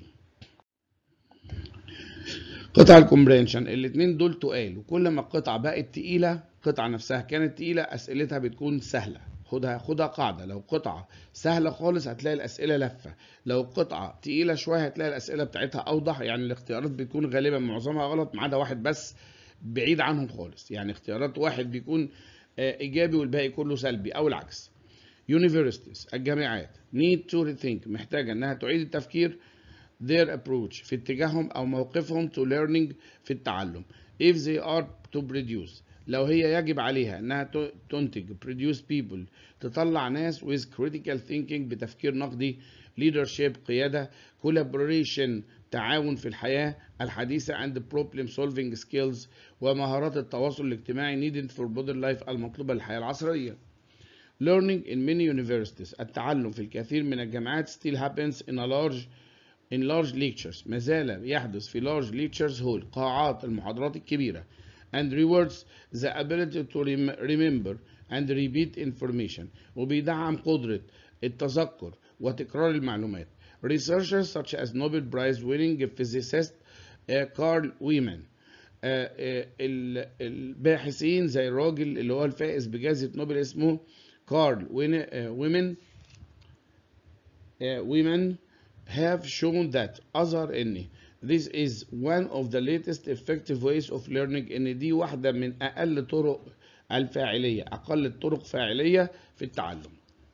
Speaker 1: قطع الكومبرينشن الاثنين دول تقال وكل ما القطعه بقت تقيله القطعه نفسها كانت تقيله اسئلتها بتكون سهله خدها خدها قاعده لو قطعه سهله خالص هتلاقي الاسئله لفه لو قطعه تقيله شويه هتلاقي الاسئله بتاعتها اوضح يعني الاختيارات بتكون غالبا معظمها غلط ما عدا واحد بس بعيد عنهم خالص يعني اختيارات واحد بيكون ايجابي والباقي كله سلبي او العكس universities الجامعات need to rethink محتاجه انها تعيد التفكير their approach في اتجاههم او موقفهم to learning في التعلم if they are to produce لو هي يجب عليها انها تنتج produce people تطلع ناس with critical thinking بتفكير نقدي leadership قيادة collaboration تعاون في الحياة الحديثة and problem solving skills ومهارات التواصل الاجتماعي needed for modern life المطلوبة للحياة العصرية learning in many universities التعلم في الكثير من الجامعات still happens in a large in large lectures ما زال يحدث في large lectures hall قاعات المحاضرات الكبيرة and rewards the ability to remember and repeat information وبيدعم قدرة التذكر وتكرار المعلومات researchers such as Nobel Prize winning physicist كارل ويمان الباحثين زي الراجل اللي هو الفائز بجائزة نوبل اسمه كارل ويمن ويمن have shown that other ان this is one of the latest effective ways of learning ان دي واحدة من أقل طرق الفاعلية أقل الطرق فاعلية في التعلم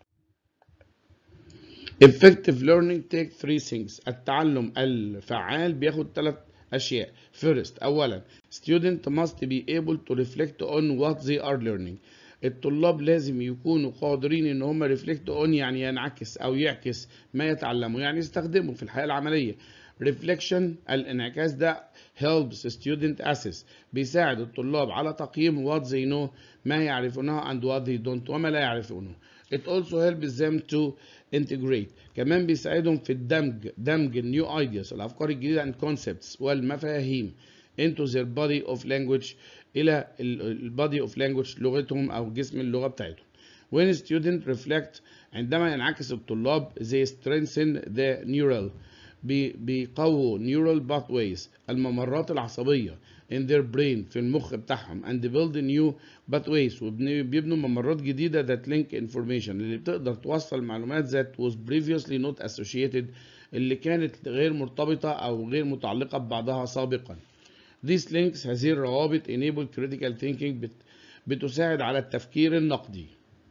Speaker 1: effective learning take three things التعلم الفعال بياخد ثلاث أشياء first أولا student must be able to reflect on what they are learning الطلاب لازم يكونوا قادرين ان هم ريفلكت اون يعني ينعكس او يعكس ما يتعلموا يعني يستخدموا في الحياه العمليه reflection الانعكاس ده helps student assess بيساعد الطلاب على تقييم what they know ما يعرفونه and what they don't وما لا يعرفونه it also helps them to integrate كمان بيساعدهم في الدمج دمج new ideas الافكار الجديده and concepts والمفاهيم into their body of language الى البادي اوف لانجوج لغتهم او جسم اللغه بتاعتهم when student reflect عندما ينعكس الطلاب they strengthen the neural بيقووا neural pathways الممرات العصبيه in their brain في المخ بتاعهم and build new pathways وبيبنوا ممرات جديده that link information اللي بتقدر توصل معلومات that was previously not associated اللي كانت غير مرتبطه او غير متعلقه ببعضها سابقا These links هذه الروابط enable critical thinking بت بتساعد على التفكير النقدي.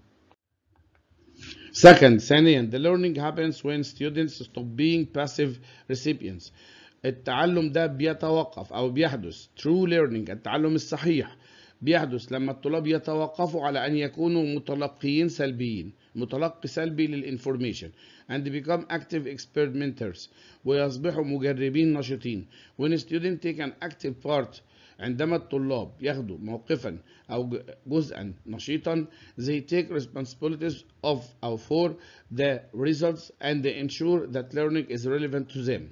Speaker 1: Second, ثانيا, the learning happens when students stop being passive recipients. التعلم ده بيتوقف أو بيحدث true learning التعلم الصحيح بيحدث لما الطلاب يتوقفوا على أن يكونوا متلقيين سلبيين متلقي سلبي للinformation and become active experimenters ويصبحوا مجربين نشطين when students take an active part عندما الطلاب ياخدوا موقفا أو جزءا نشيطا they take responsibilities of أو for the results and they ensure that learning is relevant to them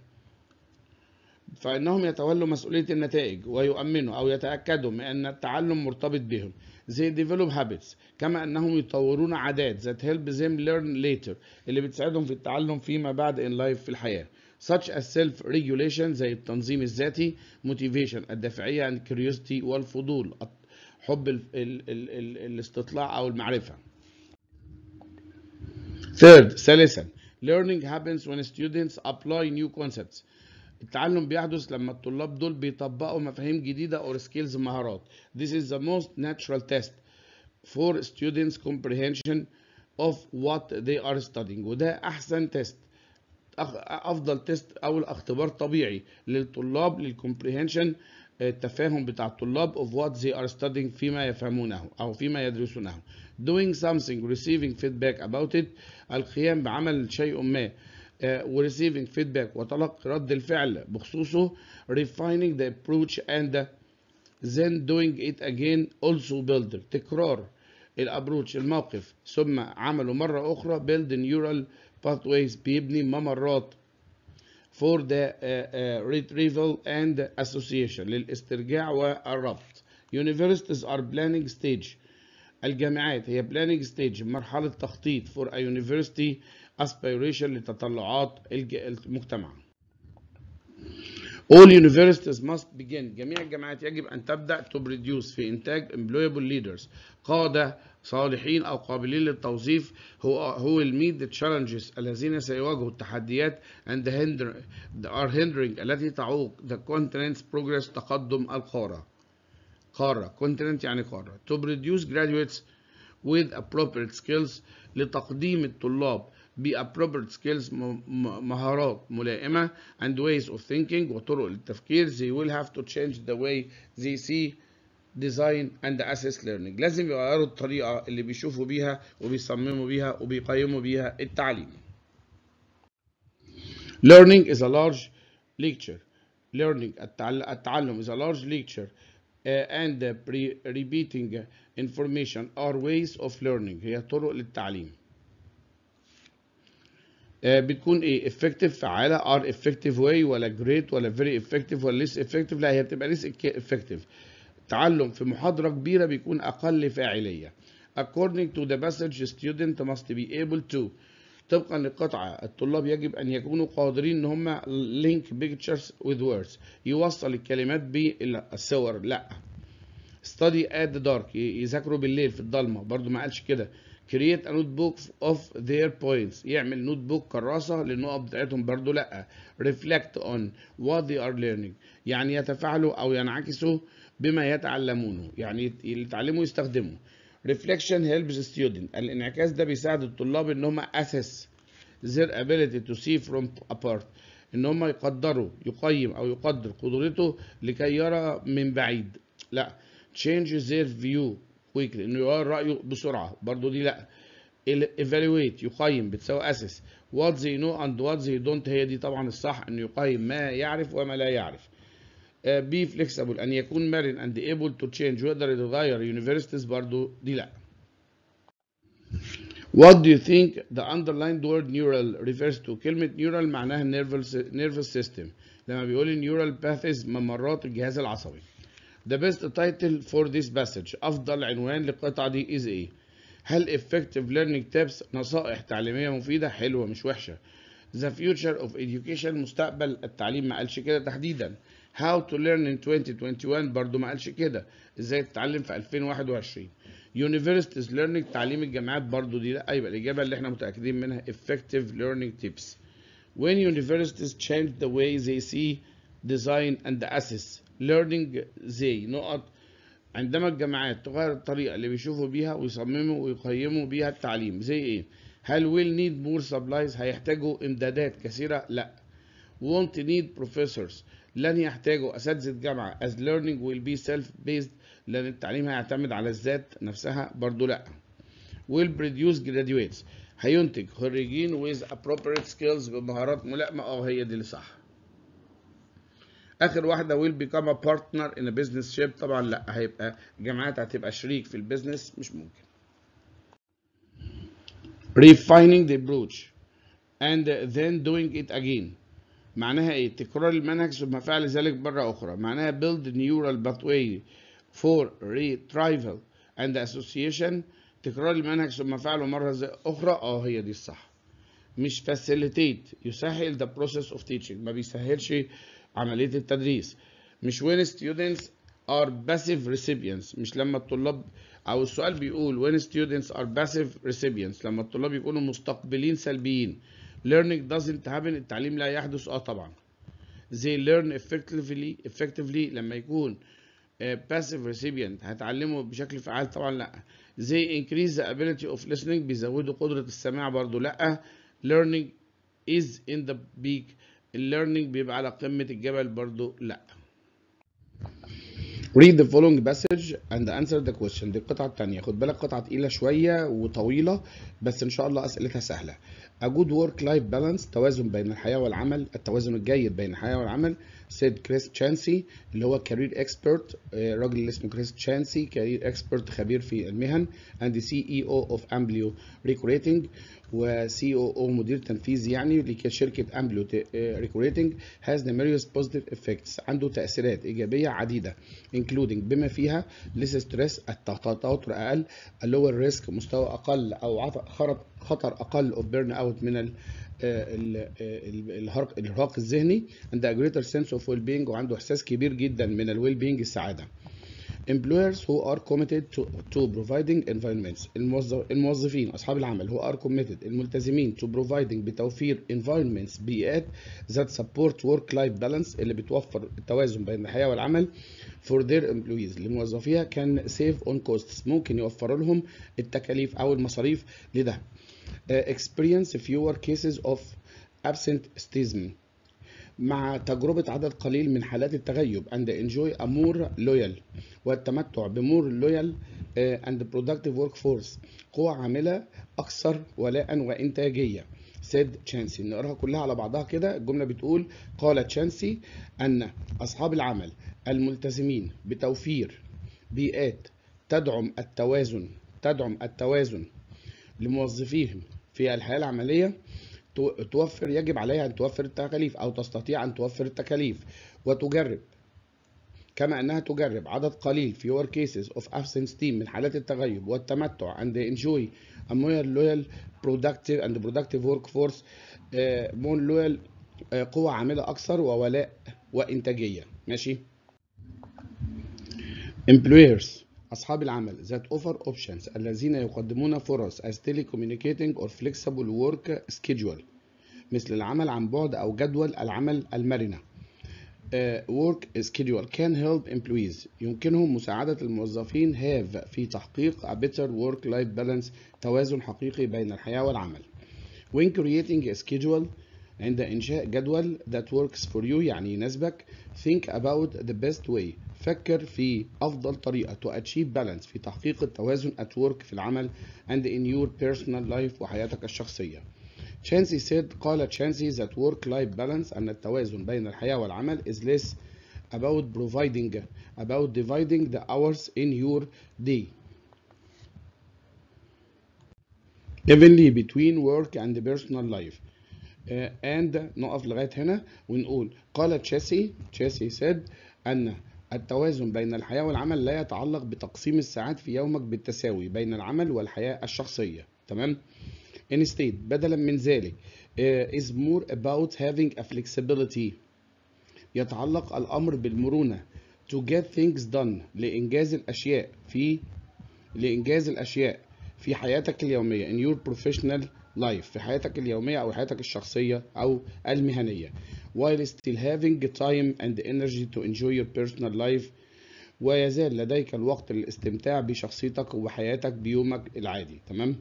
Speaker 1: فإنهم يتولوا مسؤولية النتائج ويؤمنوا أو يتأكدوا من أن التعلم مرتبط بهم they develop habits كما أنهم يطورون عادات that help them learn later اللي بتساعدهم في التعلم فيما بعد in life في الحياة such as self regulation زي التنظيم الذاتي motivation الدافعية and curiosity والفضول حب ال ال ال ال الاستطلاع أو المعرفة third ثالثا learning happens when students apply new concepts التعلم بيحدث لما الطلاب دول بيطبقوا مفاهيم جديدة or skills مهارات. This is the most natural test for students comprehension of what they are studying وده أحسن تيست أفضل تيست أو الاختبار طبيعي للطلاب للكomprehension التفاهم بتاع الطلاب of what they are studying فيما يفهمونه أو فيما يدرسونه. Doing something receiving feedback about it القيام بعمل شيء ما و receiving feedback وتلقي رد الفعل بخصوصه refining the approach and then doing it again also build تكرار الابروتش الموقف ثم عمله مرة أخرى build neural pathways بيبني ممرات for the uh, uh, retrieval and association للاسترجاع والربط universities are planning stage الجامعات هي planning stage مرحلة تخطيط for a university aspiration لتطلعات الج- المجتمع All universities must begin جميع الجامعات يجب أن تبدأ to produce في إنتاج employable leaders قادة صالحين أو قابلين للتوظيف who who will meet the challenges الذين سيواجهوا التحديات and the hinder are hindering التي تعوق the continent's progress تقدم القارة قارة continent يعني قارة to produce graduates with appropriate skills لتقديم الطلاب ب appropriate skills م- م- مهارات ملائمة and ways of thinking وطرق للتفكير they will have to change the way they see design and assess learning لازم يغيروا الطريقة اللي بيشوفوا بيها وبيصمموا بيها وبيقيموا بيها التعليم learning is a large lecture learning التعل- التعلم is a large lecture uh, and uh, pre- repeating information are ways of learning هي طرق للتعليم آه، بتكون ايه effective فعالة are effective way ولا great ولا very effective ولا less effective لا هي بتبقى less effective تعلم في محاضرة كبيرة بيكون أقل فاعلية according to the passage student must be able to طبقا للقطعة الطلاب يجب أن يكونوا قادرين إن هم link pictures with words يوصل الكلمات بالصور لا study at the dark ي- يذاكروا بالليل في الضلمة برضو ما قالش كده create a notebook of their points يعمل نوت بوك كراسة للنقط بتاعتهم برضو لا reflect on what they are learning يعني يتفاعلوا أو ينعكسوا بما يتعلمونه يعني يت- يتعلموا يستخدموا reflection helps the student الانعكاس ده بيساعد الطلاب ان هم assess their ability to see from apart ان هم يقدروا يقيم او يقدر قدرته لكي يرى من بعيد لا change their view quickly انه يغير رايه بسرعه برضو دي لا ال- evaluate يقيم بتساوي assess what they know and what they don't هي دي طبعا الصح انه يقيم ما يعرف وما لا يعرف آه، be flexible ان يكون مرن and able to change ويقدر يتغير universities برضو دي لا What do you think the underlined word neural refers to كلمة neural معناها nervous nervous system لما بيقول neural pathways ممرات الجهاز العصبي The best title for this passage أفضل عنوان للقطعة دي is إيه؟ هل effective learning tips نصائح تعليمية مفيدة حلوة مش وحشة The future of education مستقبل التعليم ما قالش كده تحديدا How to learn in 2021 برضو ما قالش كده ازاي تتعلم في 2021 Universities learning تعليم الجامعات برضو دي لا يبقى الإجابة اللي احنا متأكدين منها effective learning tips When universities change the way they see, design and assess learning they نقط عندما الجامعات تغير الطريقة اللي بيشوفوا بيها ويصمموا ويقيموا بيها التعليم زي ايه؟ هل will need more supplies هيحتاجوا امدادات كثيرة؟ لا. won't need professors لن يحتاجوا أساتذة جامعة as learning will be self-based لأن التعليم هيعتمد على الذات نفسها برضو لا. will produce graduates هينتج خريجين with appropriate skills بمهارات ملائمة اه هي دي اللي صح. اخر واحده will become a partner in a business ship طبعا لا هيبقى الجامعات هتبقى شريك في البيزنس مش ممكن refining the approach and then doing it again معناها ايه تكرار المنهج ثم فعل ذلك مرة أخرى معناها build neural pathway for retrieval and association تكرار المنهج ثم فعله مرة ز- أخرى اه هي دي الصح مش facilitate يسهل the process of teaching ما بيسهلش عملية التدريس مش when students are passive recipients مش لما الطلاب أو السؤال بيقول when students are passive recipients لما الطلاب يكونوا مستقبلين سلبيين learning doesn't happen التعليم لا يحدث اه طبعا they learn effectively effectively لما يكون آه، passive recipient هيتعلموا بشكل فعال طبعا لا they increase the ability of listening بيزودوا قدرة السماع برضو لا learning is in the peak learning بيبقى على قمة الجبل برضو لا read the following passage and answer the question دي القطعة التانية خد بالك قطعة تقيلة شوية وطويلة بس إن شاء الله أسئلتها سهلة A good work life balance توازن بين الحياة والعمل التوازن الجيد بين الحياة والعمل said كريس تشانسي اللي هو كارير اكسبرت الراجل اللي اسمه كريس تشانسي كارير اكسبرت خبير في المهن and سي اي او اوف امبليو ريكوريتنج وسي او او مدير تنفيذي يعني لشركه امبليو ريكوريتنج has numerous positive effects عنده تاثيرات ايجابيه عديده including بما فيها less stress التوتر اقل lower risk مستوى اقل او خطر اقل of burn out من ال الارهاق الذهني and a greater sense of well being وعنده احساس كبير جدا من الويل بينج السعاده employers who are committed to, to providing environments الموظفين اصحاب العمل who are committed الملتزمين to providing بتوفير environments بيئات that support work life balance اللي بتوفر التوازن بين الحياه والعمل for their employees لموظفيها كان save on costs ممكن يوفر لهم التكاليف او المصاريف لده experience fewer cases of absenteeism مع تجربة عدد قليل من حالات التغيب and enjoy a more loyal والتمتع بمور loyal and productive workforce قوة عاملة أكثر ولاء وإنتاجية said تشانسي نقراها كلها على بعضها كده الجملة بتقول قال تشانسي أن أصحاب العمل الملتزمين بتوفير بيئات تدعم التوازن تدعم التوازن لموظفيهم في الحياة العملية توفر يجب عليها أن توفر التكاليف أو تستطيع أن توفر التكاليف وتجرب كما أنها تجرب عدد قليل fewer cases of absence team من حالات التغيب والتمتع and enjoy a more loyal productive and productive workforce uh, more loyal uh, قوة عاملة أكثر وولاء وإنتاجية ماشي employers أصحاب العمل that offer options الذين يقدمون فرص as telecommunicating or flexible work schedule مثل العمل عن بعد أو جدول العمل المرنة uh, work schedule can help employees يمكنهم مساعدة الموظفين have في تحقيق a better work life balance توازن حقيقي بين الحياة والعمل when creating a schedule عند إنشاء جدول that works for you يعني يناسبك think about the best way فكر في أفضل طريقة to achieve balance في تحقيق التوازن at work في العمل and in your personal life وحياتك الشخصية. تشانسي said قال تشانسي that work life balance أن التوازن بين الحياة والعمل is less about providing about dividing the hours in your day evenly between work and personal life. Uh, and نقف لغاية هنا ونقول قال تشاسي تشاسي said أن التوازن بين الحياة والعمل لا يتعلق بتقسيم الساعات في يومك بالتساوي بين العمل والحياة الشخصية تمام instead بدلا من ذلك uh, is more about having a flexibility يتعلق الأمر بالمرونة to get things done لإنجاز الأشياء في لإنجاز الأشياء في حياتك اليومية in your professional life في حياتك اليومية أو حياتك الشخصية أو المهنية while still having time and energy to enjoy your personal life ويزال لديك الوقت للاستمتاع بشخصيتك وحياتك بيومك العادي تمام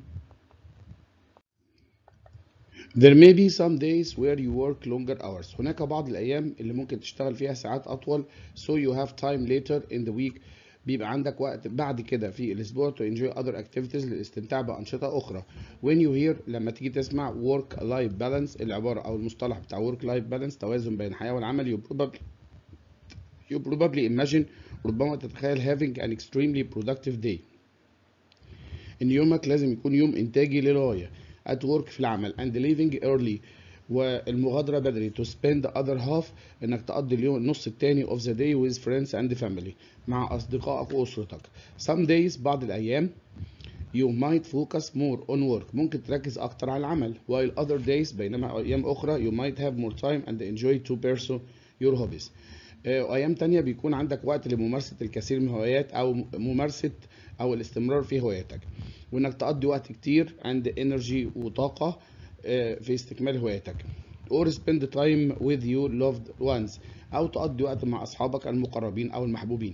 Speaker 1: There may be some days where you work longer hours هناك بعض الأيام اللي ممكن تشتغل فيها ساعات أطول so you have time later in the week بيبقى عندك وقت بعد كده في الأسبوع to enjoy other activities للاستمتاع بأنشطة أخرى when you hear لما تيجي تسمع work life balance العبارة أو المصطلح بتاع work life balance توازن بين الحياة والعمل you probably you probably imagine ربما تتخيل having an extremely productive day إن يومك لازم يكون يوم إنتاجي للغاية at work في العمل and leaving early والمغادرة بدري to spend the other half انك تقضي اليوم النص التاني of the day with friends and family مع اصدقائك واسرتك some days بعض الايام you might focus more on work ممكن تركز اكتر على العمل while other days بينما ايام اخرى you might have more time and enjoy to pursue your hobbies وايام تانية بيكون عندك وقت لممارسة الكثير من الهوايات او ممارسة او الاستمرار في هواياتك وانك تقضي وقت كتير عند انرجي وطاقة في استكمال هواياتك or spend time with your loved ones أو تقضي وقت مع أصحابك المقربين أو المحبوبين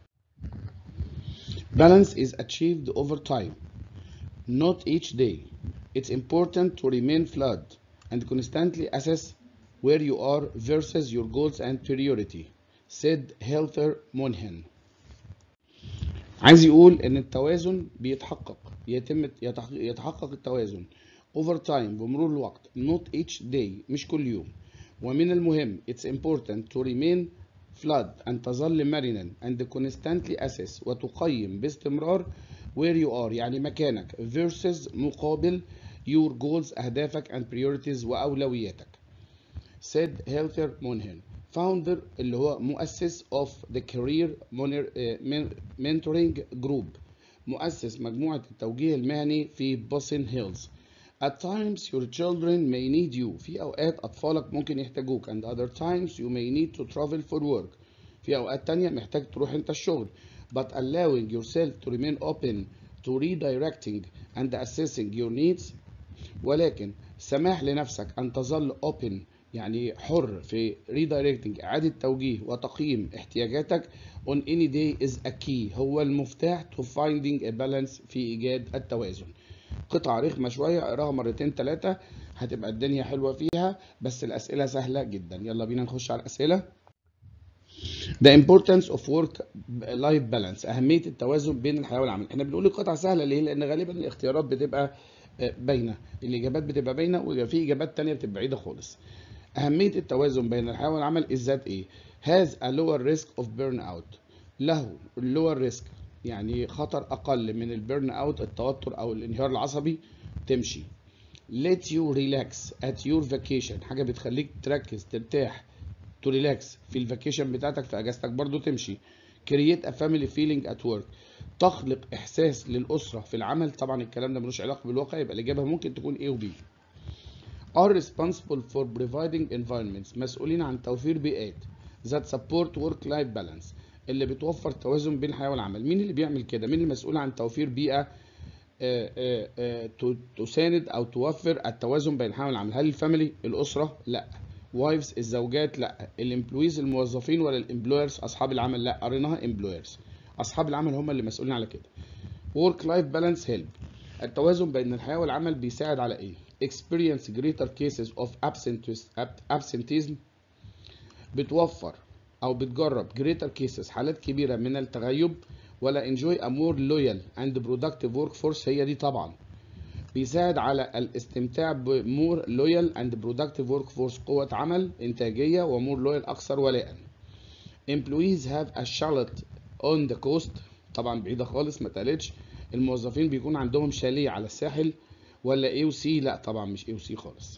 Speaker 1: Balance is achieved over time not each day It's important to remain fluid and constantly assess where you are versus your goals and priority said Helter Monhen عايز يقول ان التوازن بيتحقق يتم يتحقق التوازن over time بمرور الوقت not each day مش كل يوم ومن المهم it's important to remain flood أن تظل مرنا and constantly assess وتقيم باستمرار where you are يعني مكانك versus مقابل your goals أهدافك and priorities وأولوياتك said Helter Monhen founder اللي هو مؤسس of the career mentoring group مؤسس مجموعة التوجيه المهني في بوسن هيلز At times your children may need you في أوقات أطفالك ممكن يحتاجوك and other times you may need to travel for work في أوقات تانية محتاج تروح أنت الشغل but allowing yourself to remain open to redirecting and assessing your needs ولكن سماح لنفسك أن تظل open يعني حر في redirecting إعادة توجيه وتقييم احتياجاتك on any day is a key هو المفتاح to finding a balance في إيجاد التوازن قطعة رخمة شوية اقراها مرتين ثلاثة هتبقى الدنيا حلوة فيها بس الأسئلة سهلة جدا يلا بينا نخش على الأسئلة The importance of work life balance أهمية التوازن بين الحياة والعمل احنا بنقول القطعة سهلة ليه؟ لأن غالبا الاختيارات بتبقى باينة الإجابات بتبقى باينة وفي إجابات تانية بتبقى بعيدة خالص أهمية التوازن بين الحياة والعمل الذات إيه؟ has a lower risk of burnout له lower risk يعني خطر أقل من البيرن أوت التوتر أو الانهيار العصبي تمشي let you relax at your vacation حاجة بتخليك تركز ترتاح to relax في الفاكيشن بتاعتك في أجازتك برضو تمشي create a family feeling at work تخلق إحساس للأسرة في العمل طبعا الكلام ده ملوش علاقة بالواقع يبقى الإجابة ممكن تكون A و B are responsible for providing environments مسؤولين عن توفير بيئات that support work life balance اللي بتوفر توازن بين الحياه والعمل مين اللي بيعمل كده مين المسؤول عن توفير بيئه آآ آآ تساند او توفر التوازن بين الحياه والعمل هل الفاميلي الاسره لا وايفز الزوجات لا الامبلويز الموظفين ولا الامبلويرز اصحاب العمل لا قريناها امبلويرز اصحاب العمل هم اللي مسؤولين على كده work life balance help التوازن بين الحياه والعمل بيساعد على ايه experience greater cases of absenteeism بتوفر او بتجرب greater cases حالات كبيره من التغيب ولا enjoy a more loyal and productive workforce هي دي طبعا بيساعد على الاستمتاع بمور loyal and productive workforce قوة عمل إنتاجية ومور loyal أكثر ولاء employees have a chalet on the coast طبعا بعيدة خالص ما اتقالتش الموظفين بيكون عندهم شاليه على الساحل ولا اي وسي لا طبعا مش اي وسي خالص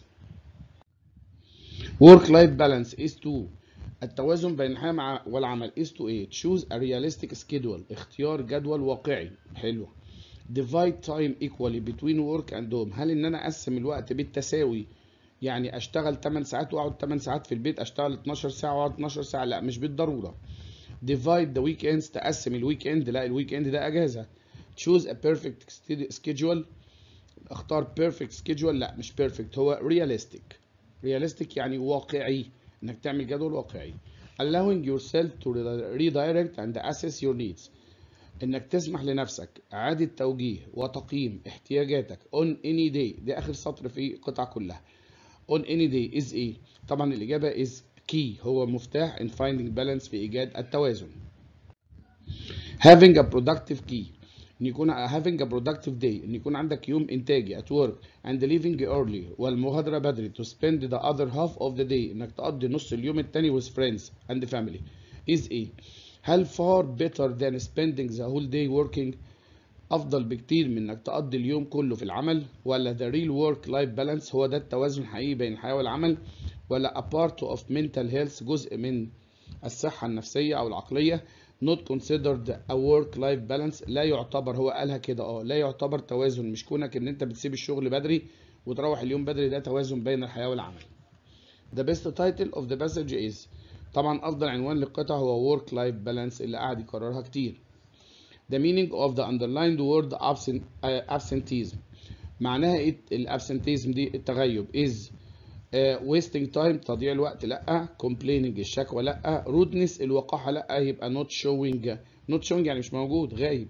Speaker 1: work life balance is to التوازن بين الحياة مع والعمل is to ايه choose a realistic schedule اختيار جدول واقعي حلو divide time equally between work and home هل ان انا اقسم الوقت بالتساوي يعني اشتغل 8 ساعات واقعد 8 ساعات في البيت اشتغل 12 ساعة واقعد 12 ساعة لا مش بالضرورة divide the weekends تقسم الويك اند لا الويك اند ده اجازة choose a perfect schedule اختار perfect schedule لا مش perfect هو realistic realistic يعني واقعي انك تعمل جدول واقعي allowing yourself to redirect and assess your needs انك تسمح لنفسك اعادة توجيه وتقييم احتياجاتك on any day ده اخر سطر في القطعة كلها on any day is ايه طبعا الاجابة is key هو مفتاح in finding balance في ايجاد التوازن having a productive key ان يكون having a productive day ان يكون عندك يوم انتاجي at work and leaving early والمغادرة بدري to spend the other half of the day انك تقضي نص اليوم التاني with friends and family is ايه هل far better than spending the whole day working افضل بكتير من انك تقضي اليوم كله في العمل ولا the real work life balance هو ده التوازن الحقيقي بين الحياة والعمل ولا a part of mental health جزء من الصحة النفسية او العقلية not considered a work life balance لا يعتبر هو قالها كده اه لا يعتبر توازن مش كونك ان انت بتسيب الشغل بدري وتروح اليوم بدري ده توازن بين الحياة والعمل the best title of the passage is طبعا افضل عنوان للقطعة هو work life balance اللي قاعد يكررها كتير the meaning of the underlined word absent, uh, absenteeism معناها ايه الابسنتيزم دي التغيب is uh, wasting time تضييع الوقت لا complaining الشكوى لا rudeness الوقاحة لا يبقى not showing not showing يعني مش موجود غايب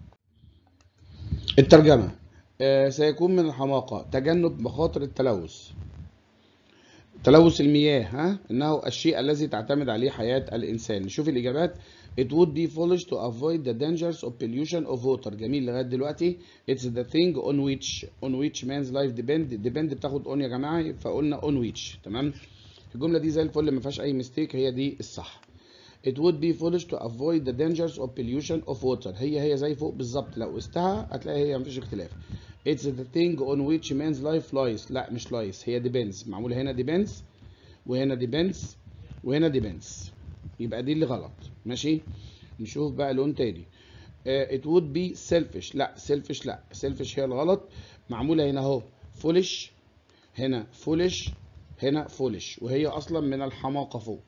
Speaker 1: الترجمة uh, سيكون من الحماقة تجنب مخاطر التلوث تلوث المياه ها انه الشيء الذي تعتمد عليه حياة الانسان نشوف الاجابات It would be foolish to avoid the dangers of pollution of water جميل لغاية دلوقتي It's the thing on which on which man's life depend depend بتاخد on يا جماعة فقلنا on which تمام الجمله دي زي الفل ما فيهاش اي ميستيك هي دي الصح It would be foolish to avoid the dangers of pollution of water هي هي زي فوق بالظبط لو قستها هتلاقي هي مفيش اختلاف It's the thing on which man's life lies لا مش lies هي depends معمولة هنا depends وهنا depends وهنا depends يبقى دي اللي غلط ماشي نشوف بقى لون تاني uh, it would be selfish لا selfish لا selfish هي الغلط معمولة هنا اهو foolish هنا foolish هنا foolish وهي اصلا من الحماقة فوق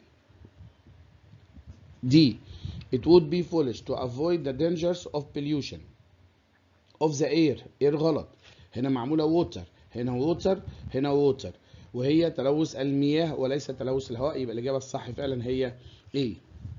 Speaker 1: D. It would be foolish to avoid the dangers of pollution of the air air غلط هنا معمولة water هنا water هنا water وهي تلوث المياه وليس تلوث الهواء يبقى الإجابة الصح فعلا هي A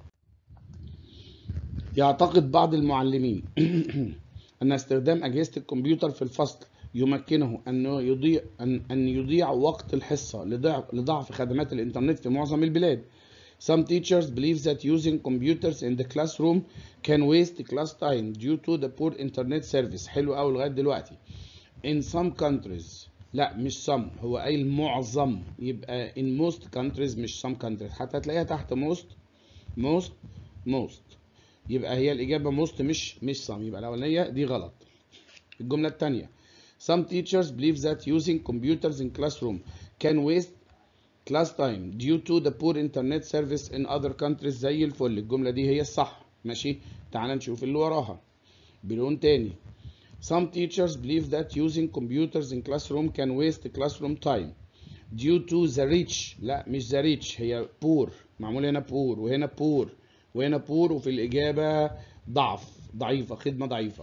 Speaker 1: يعتقد بعض المعلمين أن استخدام أجهزة الكمبيوتر في الفصل يمكنه أن يضيع أن أن يضيع وقت الحصة لضعف لضعف خدمات الإنترنت في معظم البلاد. Some teachers believe that using computers in the classroom can waste class time due to the poor internet service. حلو قوي لغاية دلوقتي. In some countries لا مش some هو قايل معظم يبقى in most countries مش some countries حتى هتلاقيها تحت most most most يبقى هي الإجابة most مش مش some يبقى الأولانية دي غلط. الجملة الثانية Some teachers believe that using computers in classroom can waste class time due to the poor internet service in other countries زي الفل الجملة دي هي الصح ماشي تعال نشوف اللي وراها بلون تاني Some teachers believe that using computers in classroom can waste classroom time due to the rich لا مش the rich هي poor معمول هنا poor وهنا poor وهنا poor وفي الإجابة ضعف ضعيفة خدمة ضعيفة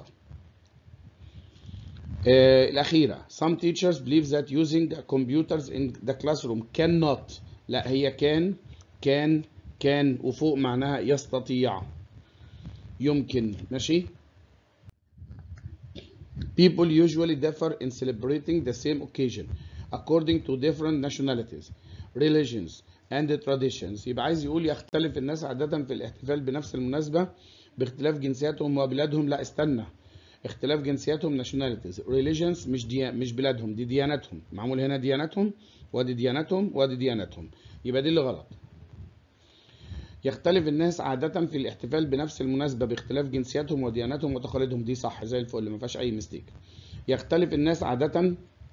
Speaker 1: آه الأخيرة some teachers believe that using computers in the classroom cannot لا هي can can can وفوق معناها يستطيع يمكن ماشي people usually differ in celebrating the same occasion according to different nationalities religions and traditions يبقى عايز يقول يختلف الناس عادة في الاحتفال بنفس المناسبة باختلاف جنسياتهم وبلادهم لا استنى اختلاف جنسياتهم nationalities religions مش دي مش بلادهم دي دياناتهم معمول هنا دياناتهم وادي دياناتهم وادي دياناتهم يبقى دي اللي غلط يختلف الناس عادة في الاحتفال بنفس المناسبة باختلاف جنسياتهم ودياناتهم وتقاليدهم دي صح زي الفل ما فيهاش أي مستيك يختلف الناس عادة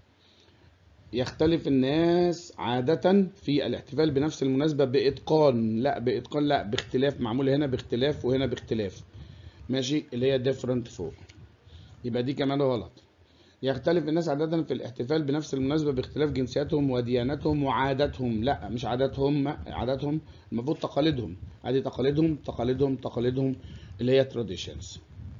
Speaker 1: يختلف الناس عادة في الاحتفال بنفس المناسبة بإتقان لا بإتقان لا باختلاف معمول هنا باختلاف وهنا باختلاف ماشي اللي هي different فوق يبقى دي كمان غلط يختلف الناس عادة في الاحتفال بنفس المناسبة باختلاف جنسياتهم ودياناتهم وعاداتهم لا مش عاداتهم عاداتهم المفروض تقاليدهم ادي تقاليدهم تقاليدهم تقاليدهم اللي هي traditions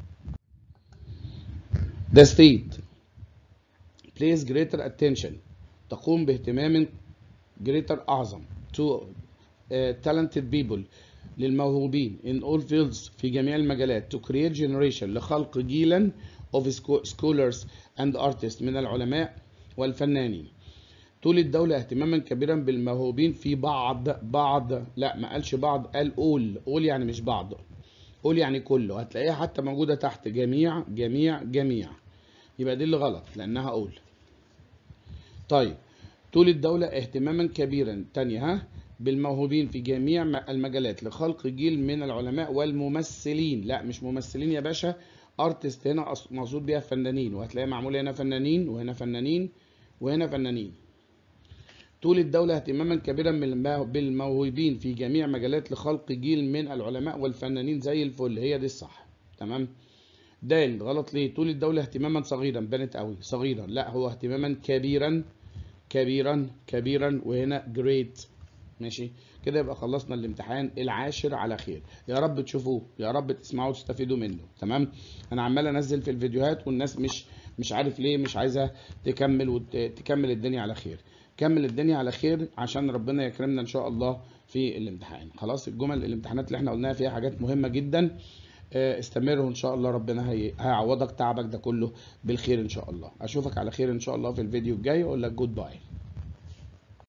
Speaker 1: The state plays greater attention تقوم باهتمام greater أعظم to uh, talented people للموهوبين in all fields في جميع المجالات to create generation لخلق جيلا of scholars and artists من العلماء والفنانين تولي الدولة اهتماما كبيرا بالموهوبين في بعض بعض لا ما قالش بعض قال all all يعني مش بعض all يعني كله هتلاقيها حتى موجودة تحت جميع جميع جميع يبقى دي اللي غلط لأنها all طيب تولي الدولة اهتماما كبيرا تانية ها بالموهوبين في جميع المجالات لخلق جيل من العلماء والممثلين لا مش ممثلين يا باشا ارتست هنا مقصود بيها فنانين وهتلاقي معمول هنا فنانين وهنا فنانين وهنا فنانين تولي الدولة اهتماما كبيرا بالموهوبين في جميع مجالات لخلق جيل من العلماء والفنانين زي الفل هي دي الصح تمام د غلط ليه تولي الدولة اهتماما صغيرا بانت قوي صغيرا لا هو اهتماما كبيرا كبيرا كبيرا وهنا جريت ماشي كده يبقى خلصنا الامتحان العاشر على خير يا رب تشوفوه يا رب تسمعوه وتستفيدوا منه تمام انا عمال انزل في الفيديوهات والناس مش مش عارف ليه مش عايزه تكمل وتكمل الدنيا على خير كمل الدنيا على خير عشان ربنا يكرمنا ان شاء الله في الامتحان خلاص الجمل الامتحانات اللي احنا قلناها فيها حاجات مهمه جدا استمروا ان شاء الله ربنا هيعوضك تعبك ده كله بالخير ان شاء الله اشوفك على خير ان شاء الله في الفيديو الجاي واقول لك جود باي